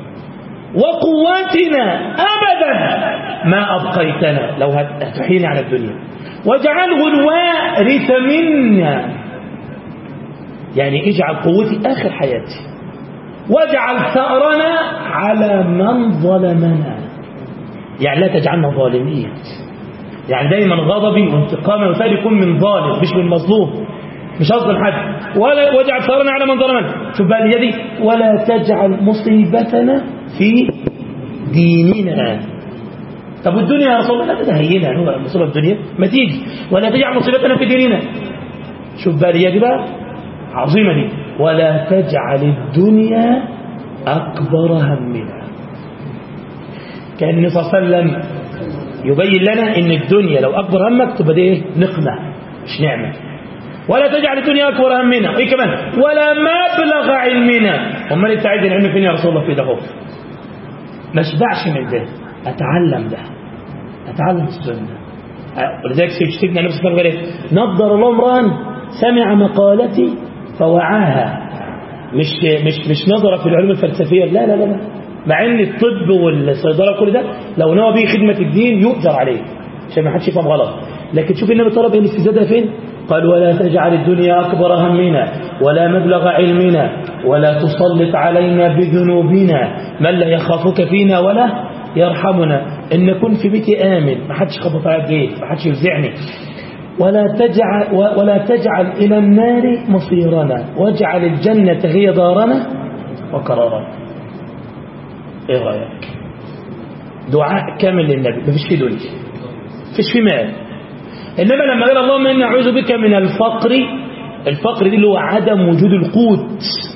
وقواتنا ابدا ما ابقيتنا لو هتحيني على الدنيا واجعله الوارث منا يعني اجعل قوتي اخر حياتي واجعل ثأرنا على من ظلمنا يعني لا تجعلنا ظالمين يعني دايما غضبي وانتقامي وثالي يكون من ظالم مش من مظلوم مش أظلم حد ولا واجعل ثأرنا على من ظلمنا شوف بقى اليدي ولا تجعل مصيبتنا في ديننا طب والدنيا يا رسول الله لا تهينها هو مصيبة الدنيا ما تيجي ولا تجعل مصيبتنا في ديننا شوف بقى اليد بقى عظيمة دي ولا تجعل الدنيا أكبر همنا كان النبي صلى الله عليه وسلم يبين لنا ان الدنيا لو أكبر همك تبقى دي ايه نقمة مش نعمة ولا تجعل الدنيا أكبر همنا ايه كمان ولا مبلغ علمنا امال انت عايز العلم فين يا رسول الله في ده هو ما اشبعش من ده اتعلم ده اتعلم السنه ولذلك سيدنا النبي صلى الله عليه وسلم نضر الله امرا سمع مقالتي فوعاها مش مش مش نظر في العلوم الفلسفيه لا لا لا, لا. مع ان الطب والصيدله كل ده لو نوى به خدمه الدين يؤجر عليه عشان ما حدش يفهم غلط لكن شوف النبي طلب ايه الاستزاده فين قال ولا تجعل الدنيا أكبر همنا ولا مبلغ علمنا ولا تسلط علينا بذنوبنا من لا يخافك فينا ولا يرحمنا إن نكون في بيتي آمن ما حدش خبط على الجيت ما حدش يفزعني ولا تجعل ولا تجعل إلى النار مصيرنا واجعل الجنة هي دارنا وقرارنا إيه رأيك دعاء كامل للنبي ما فيش فيه دنيا فيش فيه مال إنما لما قال اللهم إني أعوذ بك من الفقر الفقر دي اللي هو عدم وجود القوت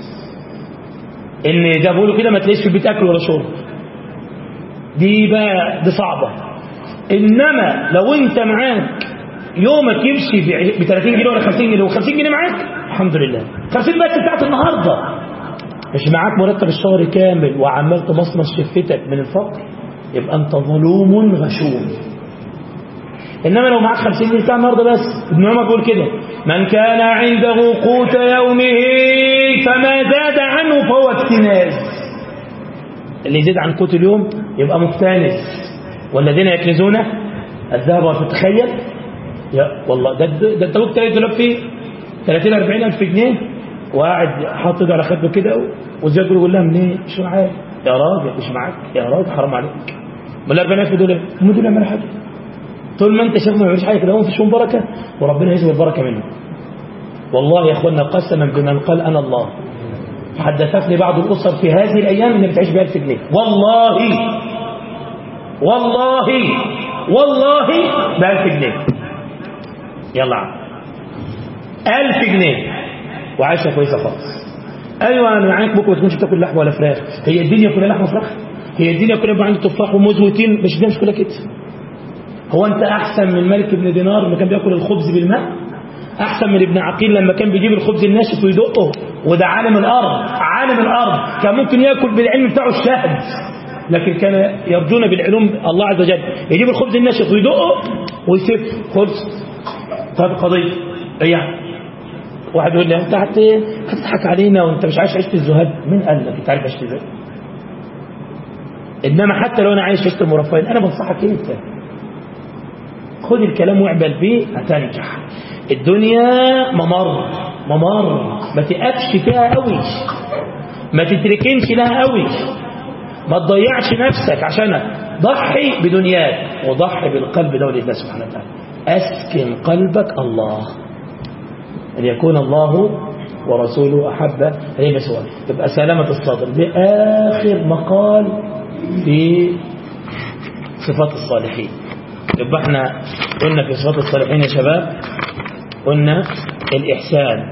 إن جابوا له كده ما تلاقيش في البيت أكل ولا شرب دي بقى دي صعبة إنما لو أنت معاك يومك يمشي ب 30 جنيه ولا 50 جنيه و50 جنيه معاك الحمد لله 50 بس بتاعت النهارده مش معاك مرتب الشهر كامل وعمال تمصمص شفتك من الفقر يبقى انت ظلوم غشوم انما لو معاك 50 جنيه بتاع النهارده بس ابن عمر بيقول كده من كان عنده قوت يومه فما زاد عنه فهو اكتناز اللي يزيد عن قوت اليوم يبقى مكتنز والذين يكنزون الذهب وتتخيل يا والله ده ده انت ممكن تلاقي دولاب فيه 30 40 الف جنيه وقاعد حاطط ايده على خده كده وزياد يقول لها منين مش معايا يا راجل مش معاك يا راجل حرام عليك امال 40000 دول هم دول يعملوا حاجه طول ما انت شايف ما بيعملش حاجه كده هم فيهم بركه وربنا يجزي البركه منهم والله يا اخوانا قسما بمن قال انا الله حدثتني بعض الاسر في هذه الايام انها بتعيش ب 1000 جنيه والله والله والله ب 1000 جنيه يلا عم 1000 جنيه وعايشه كويسه خالص ايوه انا معاك بكره ما تكونش بتاكل لحمه ولا فراخ هي الدنيا كلها لحمه وفراخ هي الدنيا كلها يبقى عندك تفاح وموز وتين مش الدنيا مش كلها كده هو انت احسن من مالك بن دينار لما كان بياكل الخبز بالماء احسن من ابن عقيل لما كان بيجيب الخبز الناشف ويدقه وده عالم الارض عالم الارض كان ممكن ياكل بالعلم بتاعه الشهد لكن كان يرجون بالعلوم الله عز وجل يجيب الخبز الناشف ويدقه ويسيب خبز طب قضيه يعني واحد يقول لي انت هتضحك علينا وانت مش عايش عيشه الزهاد مين قال لك انت عارف عيشه ازاي انما حتى لو انا عايش عيشه المرفهين انا بنصحك انت خد الكلام واعمل بيه هتنجح الدنيا ممر ممر ما تقفش فيها قوي ما تتركنش لها قوي ما تضيعش نفسك عشان ضحي بدنياك وضحي بالقلب ده لله سبحانه وتعالى اسكن قلبك الله أن يكون الله ورسوله أحب إليه سواء تبقى سلامة الصدر بآخر مقال في صفات الصالحين يبقى احنا قلنا في صفات الصالحين يا شباب قلنا الإحسان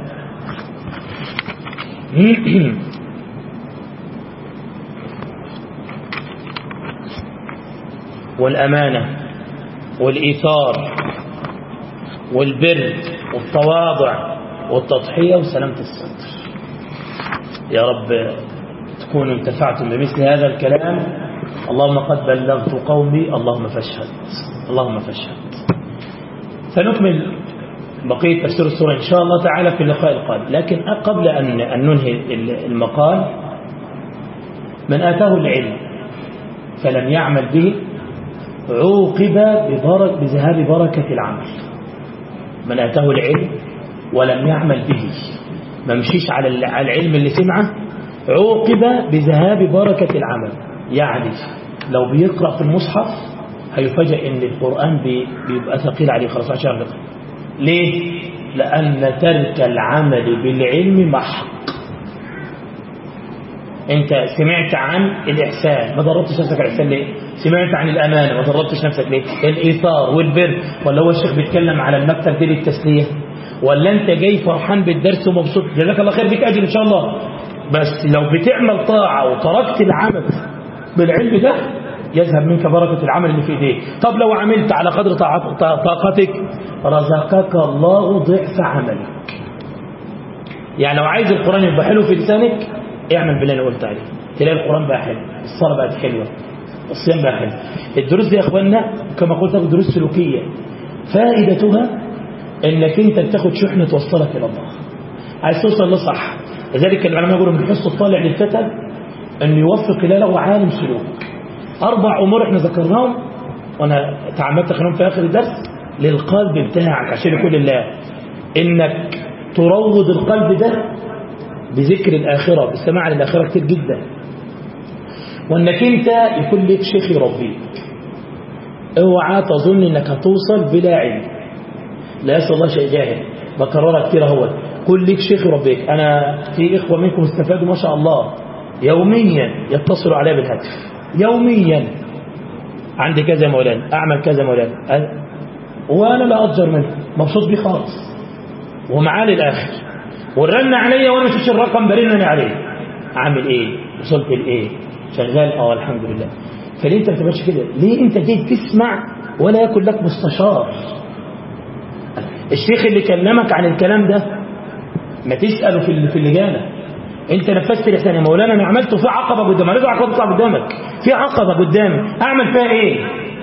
والأمانة والإيثار والبر والتواضع والتضحية وسلامة الصدر يا رب تكونوا انتفعتم بمثل هذا الكلام اللهم قد بلغت قومي اللهم فاشهد اللهم فاشهد سنكمل بقية تفسير السورة إن شاء الله تعالى في اللقاء القادم لكن قبل أن أن ننهي المقال من آتاه العلم فلم يعمل به عوقب ببرك بذهاب بركة العمل من آتاه العلم ولم يعمل به ما مشيش على العلم اللي سمعه عوقب بذهاب بركة العمل يعني لو بيقرأ في المصحف هيفاجئ ان القرآن بيبقى ثقيل عليه خلاص عشان يقرأ ليه؟ لأن ترك العمل بالعلم محق انت سمعت عن الإحسان ما ضربتش نفسك على الإحسان ليه سمعت عن الأمانة ما ضربتش نفسك ليه الإيثار والبر ولا هو الشيخ بيتكلم على المكتب دي للتسلية ولا انت جاي فرحان بالدرس ومبسوط جزاك الله خير بيك أجل إن شاء الله بس لو بتعمل طاعة وتركت العمل بالعلم ده يذهب منك بركة العمل اللي في ايديك طب لو عملت على قدر طاقتك رزقك الله ضعف عملك يعني لو عايز القرآن يبقى حلو في لسانك اعمل باللي انا قلت عليه تلاقي القرآن بقى حلو الصلاة بقت حلوة الصيام بقى حلو الدروس دي يا اخوانا كما قلت لك دروس سلوكية فائدتها انك انت بتاخد شحنة توصلك الى الله عايز توصل لصح لذلك العلماء يقولوا من حس الطالع للفتى أن يوفق له عالم سلوك أربع أمور احنا ذكرناهم وأنا تعمدت أخلهم في آخر الدرس للقلب بتاعك عشان يقول الله إنك تروض القلب ده بذكر الآخرة بالسماع للآخرة كتير جدا وأنك أنت يكون لك شيخ يربيك اوعى تظن أنك هتوصل بلا علم لا يسأل الله شيء جاهل بكررها كتير اهوت كل ليك شيخ يربيك أنا في إخوة منكم استفادوا ما شاء الله يوميا يتصلوا علي بالهاتف يوميا عندي كذا مولانا أعمل كذا مولانا وأنا لا أتجر منه مبسوط بيه خالص ومعاه للآخر والرن عليا وأنا مش الرقم برنني عليه عامل إيه وصلت لإيه شغال اه الحمد لله فليه انت ما بتبقاش كده ليه انت جيت تسمع ولا يكن لك مستشار الشيخ اللي كلمك عن الكلام ده ما تسأله في في اللجانة انت نفذت الإحسان يا مولانا انا عملته في عقبة قدامك لازم عقبة تطلع قدامك في عقبة قدامي اعمل فيها ايه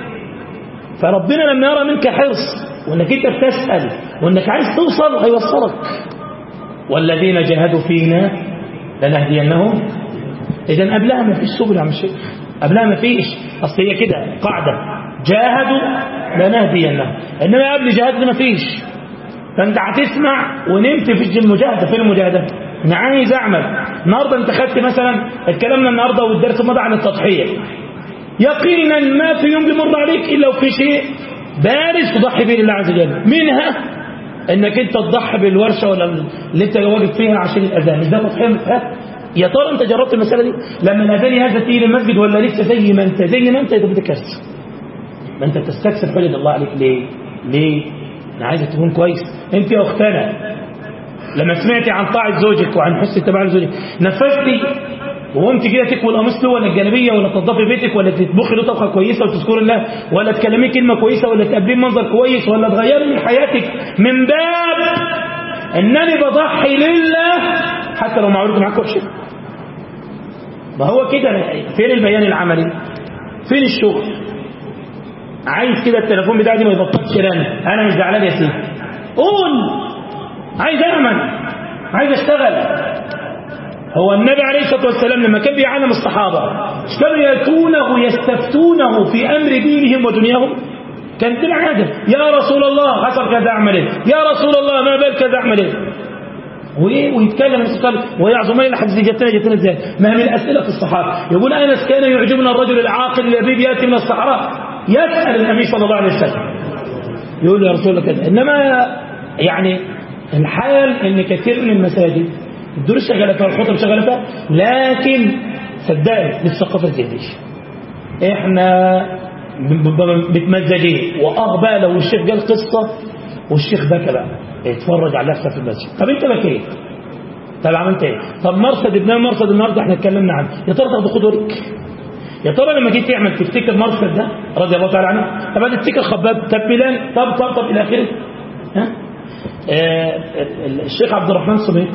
فربنا لما يرى منك حرص وانك انت بتسأل وانك عايز توصل هيوصلك والذين جاهدوا فينا لنهدينهم اذا قبلها ما فيش سبل يا عم الشيخ قبلها ما فيش اصل هي كده قاعده جاهدوا لنهدينهم انما قبل جهاد ما فيش فانت هتسمع ونمت في المجاهده فين المجاهده انا عايز اعمل النهارده انت خدت مثلا اتكلمنا النهارده والدرس الماضي عن التضحيه يقينا ما في يوم بيمر عليك الا وفي شيء بارز تضحي به لله عز وجل منها انك انت تضحي بالورشه ولا اللي انت واقف فيها عشان الاذان مش ده تضحيه ها يا ترى انت جربت المساله دي لما الاذان هذا تيجي للمسجد ولا لسه زي ما انت زي ما انت يبقى كارثه ما انت بتستكثر حجج الله عليك ليه ليه انا عايزك تكون كويس انت يا اختنا لما سمعتي عن طاعه زوجك وعن حسن اتباع زوجك نفذتي وقمت كده تكوي القميص له ولا الجلابيه ولا تنظفي بيتك ولا تطبخي له طبخه كويسه وتذكري الله ولا تكلميه كلمه كويسه ولا تقابليه منظر كويس ولا تغيري من حياتك من باب انني بضحي لله حتى لو معروض معاك وحشه ما هو كده فين البيان العملي فين الشغل عايز كده التليفون بتاعي دي ما يبطلش رن انا مش زعلان يا سيدي قول عايز اعمل عايز اشتغل هو النبي عليه الصلاه والسلام لما كان بيعلم الصحابه كانوا ياتونه يستفتونه في امر دينهم ودنياهم كانت دي العاده يا رسول الله حصل كذا اعمل ايه يا رسول الله ما بال كذا اعمل ايه وايه ويتكلم الرسول ويعظمني الحديث جتنا جتنا ازاي ما هي من اسئله الصحابه يقول انس كان يعجبنا الرجل العاقل الذي ياتي من الصحراء يسال النبي صلى الله عليه وسلم يقول له يا رسول الله كذا انما يعني الحال ان كثير من المساجد الدروس شغاله فيها الخطب شغاله فيها لكن صدقني للثقافه الجديدة احنا متمزجين واه بقى لو الشيخ قال قصه والشيخ بكى بقى اتفرج على نفسك في المسجد طب انت بكيت طب عملت ايه طب مرصد ابن مرصد النهارده احنا اتكلمنا عنه يا ترى تاخد خدورك يا ترى لما جيت تعمل تفتكر مرصد ده رضي الله تعالى عنه طب تفتكر خباب طب بلال طب طب طب الى اخره ها آه الشيخ عبد الرحمن صبيط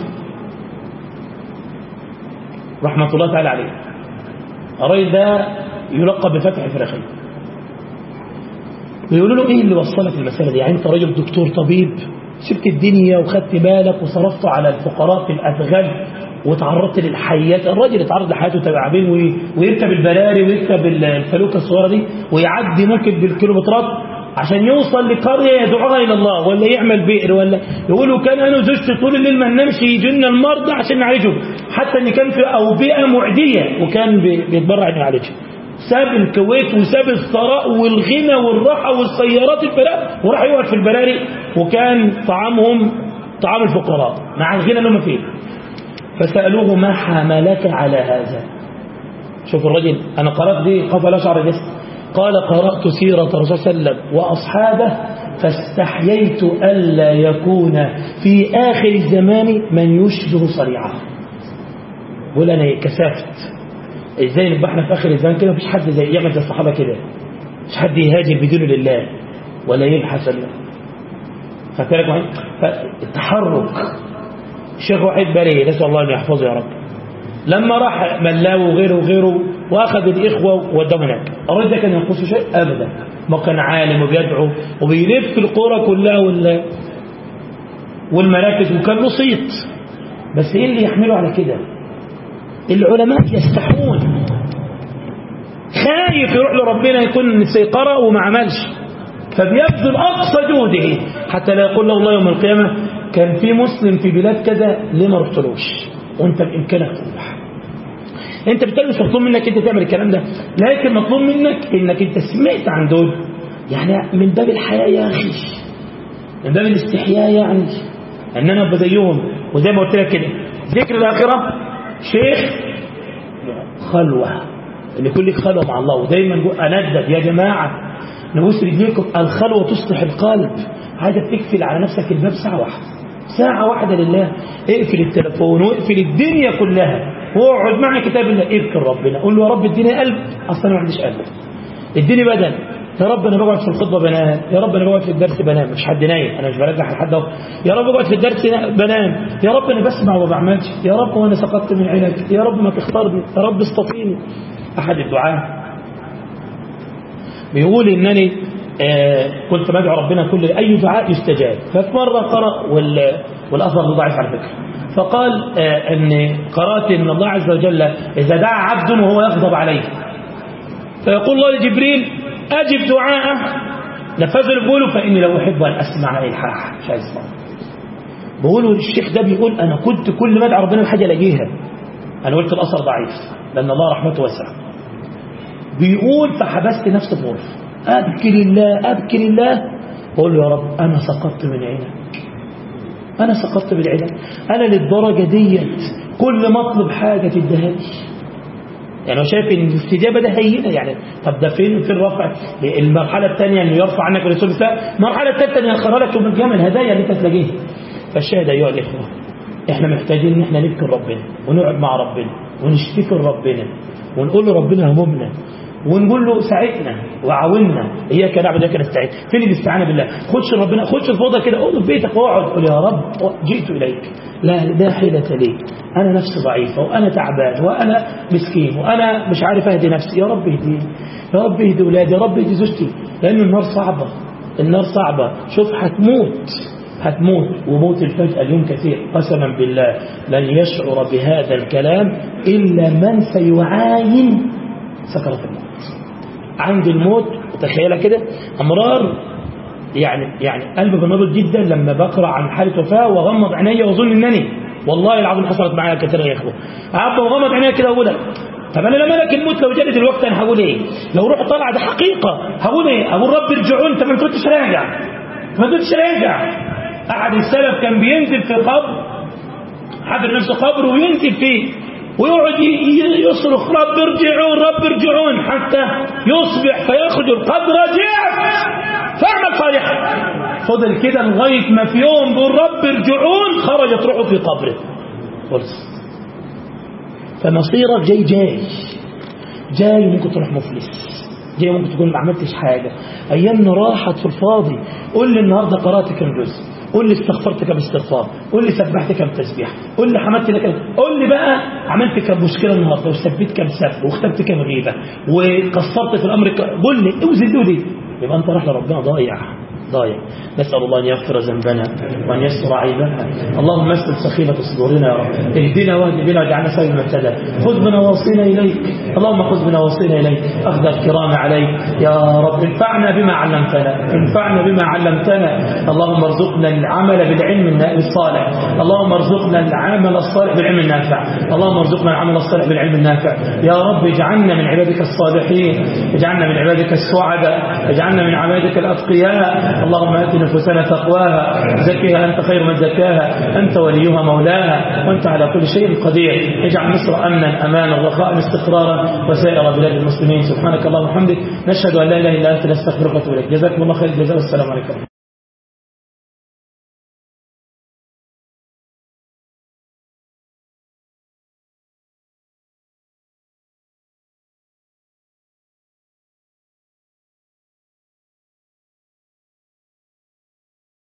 رحمة الله تعالى عليه الراجل ده يلقب بفتح فراخي بيقولوا له ايه اللي وصلك المسألة دي يعني انت راجل دكتور طبيب سبت الدنيا وخدت بالك وصرفت على الفقراء في الأدغال وتعرضت للحيات الراجل اتعرض لحياته تبعابين ويركب البراري ويركب الفلوكة الصغيرة دي ويعدي ممكن بالكيلومترات عشان يوصل لقرية يدعوها إلى الله ولا يعمل بئر ولا يقولوا كان أنا وزوجتي طول الليل ما ننامش يجينا المرضى عشان نعالجهم حتى إن كان في أوبئة معدية وكان بيتبرع إنه يعالجها ساب الكويت وساب الثراء والغنى والراحة والسيارات الفلاح وراح يقعد في البراري وكان طعامهم طعام الفقراء مع الغنى اللي هم فيه فسألوه ما حملك على هذا شوف الرجل أنا قرأت دي قبل أشعر جسد قال قرأت سيرة الرسول صلى الله عليه وسلم وأصحابه فاستحييت ألا يكون في آخر الزمان من يشبه صريعه بقول أنا كسافت إزاي نبقى احنا في آخر الزمان كده مفيش حد زي يعمل زي الصحابة كده مش حد يهاجر بدون لله ولا يبحث الله فكذلك معي فالتحرك الشيخ وحيد بالي نسأل الله أن يحفظه يا رب لما راح ملاو وغيره وغيره واخذ الاخوه وداهم هناك الراجل ده كان ينقصه شيء ابدا ما كان عالم وبيدعو وبيلف القرى كلها وال والمراكز وكان له صيت بس ايه اللي يحمله على كده العلماء يستحون خايف يروح لربنا يكون سيقرأ وما عملش فبيبذل أقصى جهده حتى لا يقول له الله يوم القيامة كان في مسلم في بلاد كذا ليه ما رحتلوش وانت بامكانك تروح انت بالتالي مش مطلوب منك انت تعمل الكلام ده لكن مطلوب منك انك انت سمعت عن دول يعني من باب الحياة يا اخي من باب الاستحياء يعني ان انا ابقى زيهم وزي ما قلت لك كده ذكر الاخره شيخ خلوه ان يكون لك خلوه مع الله ودايما اندب يا جماعه نبوس رجليكم الخلوه تصلح القلب عايزك تقفل على نفسك الباب ساعه واحده ساعة واحدة لله اقفل التلفون واقفل الدنيا كلها واقعد مع كتاب الله اذكر ربنا قول له يا رب اديني قلب اصلا ما عنديش قلب اديني بدن يا رب انا بقعد في الخطبه بنام يا رب انا بقعد في الدرس بنام مش حد نايم انا مش برجع لحد اهو يا رب بقعد في الدرس بنام يا رب انا بسمع وما بعملش يا رب وانا سقطت من عينك يا رب ما تختارني يا رب اصطفيني احد الدعاء بيقول انني آه كنت بدعو ربنا كل اي دعاء يستجاب ففي مره قرأ وال والاثر ضعيف على فكره فقال آه ان قرات ان الله عز وجل اذا دعا عبد وهو يغضب عليه فيقول الله لجبريل اجب دعاءه نفذ له بيقوله فاني لو احب ان اسمع الحاح مش عايز اسمع بقولوا الشيخ ده بيقول انا كنت كل ما ادعي ربنا الحاجه الاقيها انا قلت الاثر ضعيف لان الله رحمته واسعه بيقول فحبست نفسي في غرفه ابكي لله ابكي لله بقول له يا رب انا سقطت من عينك انا سقطت من عينك انا للدرجه ديت كل ما اطلب حاجه تديها لي يعني هو شايف ان الاستجابه ده هينه يعني طب ده فين في الرفع المرحله الثانيه انه يرفع عنك الرسول الله المرحله الثالثه ان يخرج لك يوم القيامه الهدايا اللي انت تلاقيها فالشاهد ايها الاخوه احنا محتاجين ان احنا نذكر ربنا ونقعد مع ربنا ونشتكي لربنا ونقول له ربنا همومنا ونقول له ساعدنا وعاوننا اياك نعبد اياك نستعين فين الاستعانه بالله خش ربنا خش الفوضى كده اقعد في بيتك واقعد قول يا رب جئت اليك لا لا حيلة لي انا نفسي ضعيفه وانا تعبان وانا مسكين وانا مش عارف اهدي نفسي يا رب اهديني يا رب اهدي اولادي يا رب اهدي زوجتي لان النار صعبه النار صعبه شوف هتموت هتموت وموت الفجأة اليوم كثير قسما بالله لن يشعر بهذا الكلام إلا من سيعاين سكرة الموت عند الموت تخيلها كده أمرار يعني يعني قلبي بنبض جدا لما بقرأ عن حالة وفاة وغمض عيني وأظن إنني والله العظيم حصلت معايا كثير يا إخوة قعدت وغمض عيني كده أقول طب أنا لما لك الموت لو جالي دلوقتي أنا هقول إيه؟ لو روح طلع ده حقيقة هقول إيه؟ أقول رب ارجعون أنت ما كنتش راجع ما كنتش راجع أحد السلف كان بينزل في قبر حفر نفسه قبر وينزل فيه ويقعد يصرخ رب ارجعون رب ارجعون حتى يصبح فيخرج القبر رجعت فاعمل صالحا فضل كده لغايه ما في يوم بيقول رب ارجعون خرجت روحه في قبره خلص فمصيرك جاي جاي جاي ممكن تروح مفلس جاي ممكن تكون ما عملتش حاجه ايامنا راحت في الفاضي قول لي النهارده قرات كم جزء قول لي استغفرت كم استغفار قول لي سبحت كم تسبيح قول لي حمدت لك قول لي بقى عملت كم مشكله النهارده وثبت كم سب واختبت كم غيبه وقصرت في الامر ك... قول لي اوزن لي يبقى انت راح لربنا ضايع ضايع نسأل الله أن يغفر ذنبنا وأن يستر عيبنا اللهم اسلل سخيمة صدورنا يا رب اهدنا واهد بنا واجعلنا سبيل المهتدى خذ بنا واصينا إليك اللهم خذ بنا واصينا إليك أخذ الكرام عليك يا رب انفعنا بما علمتنا انفعنا بما علمتنا اللهم ارزقنا العمل بالعلم الصالح اللهم ارزقنا العمل الصالح بالعلم النافع اللهم ارزقنا العمل الصالح بالعلم النافع يا رب اجعلنا من عبادك الصالحين اجعلنا من عبادك السعداء اجعلنا من عبادك الأتقياء اللهم ات نفوسنا تقواها زكها انت خير من زكاها انت وليها مولاها وانت على كل شيء قدير اجعل مصر امنا امانا رخاء استقرارا وسائر بلاد المسلمين سبحانك اللهم وبحمدك نشهد ان لا اله الا انت نستغفرك ونتوب اليك جزاكم الله خير الجزاء والسلام عليكم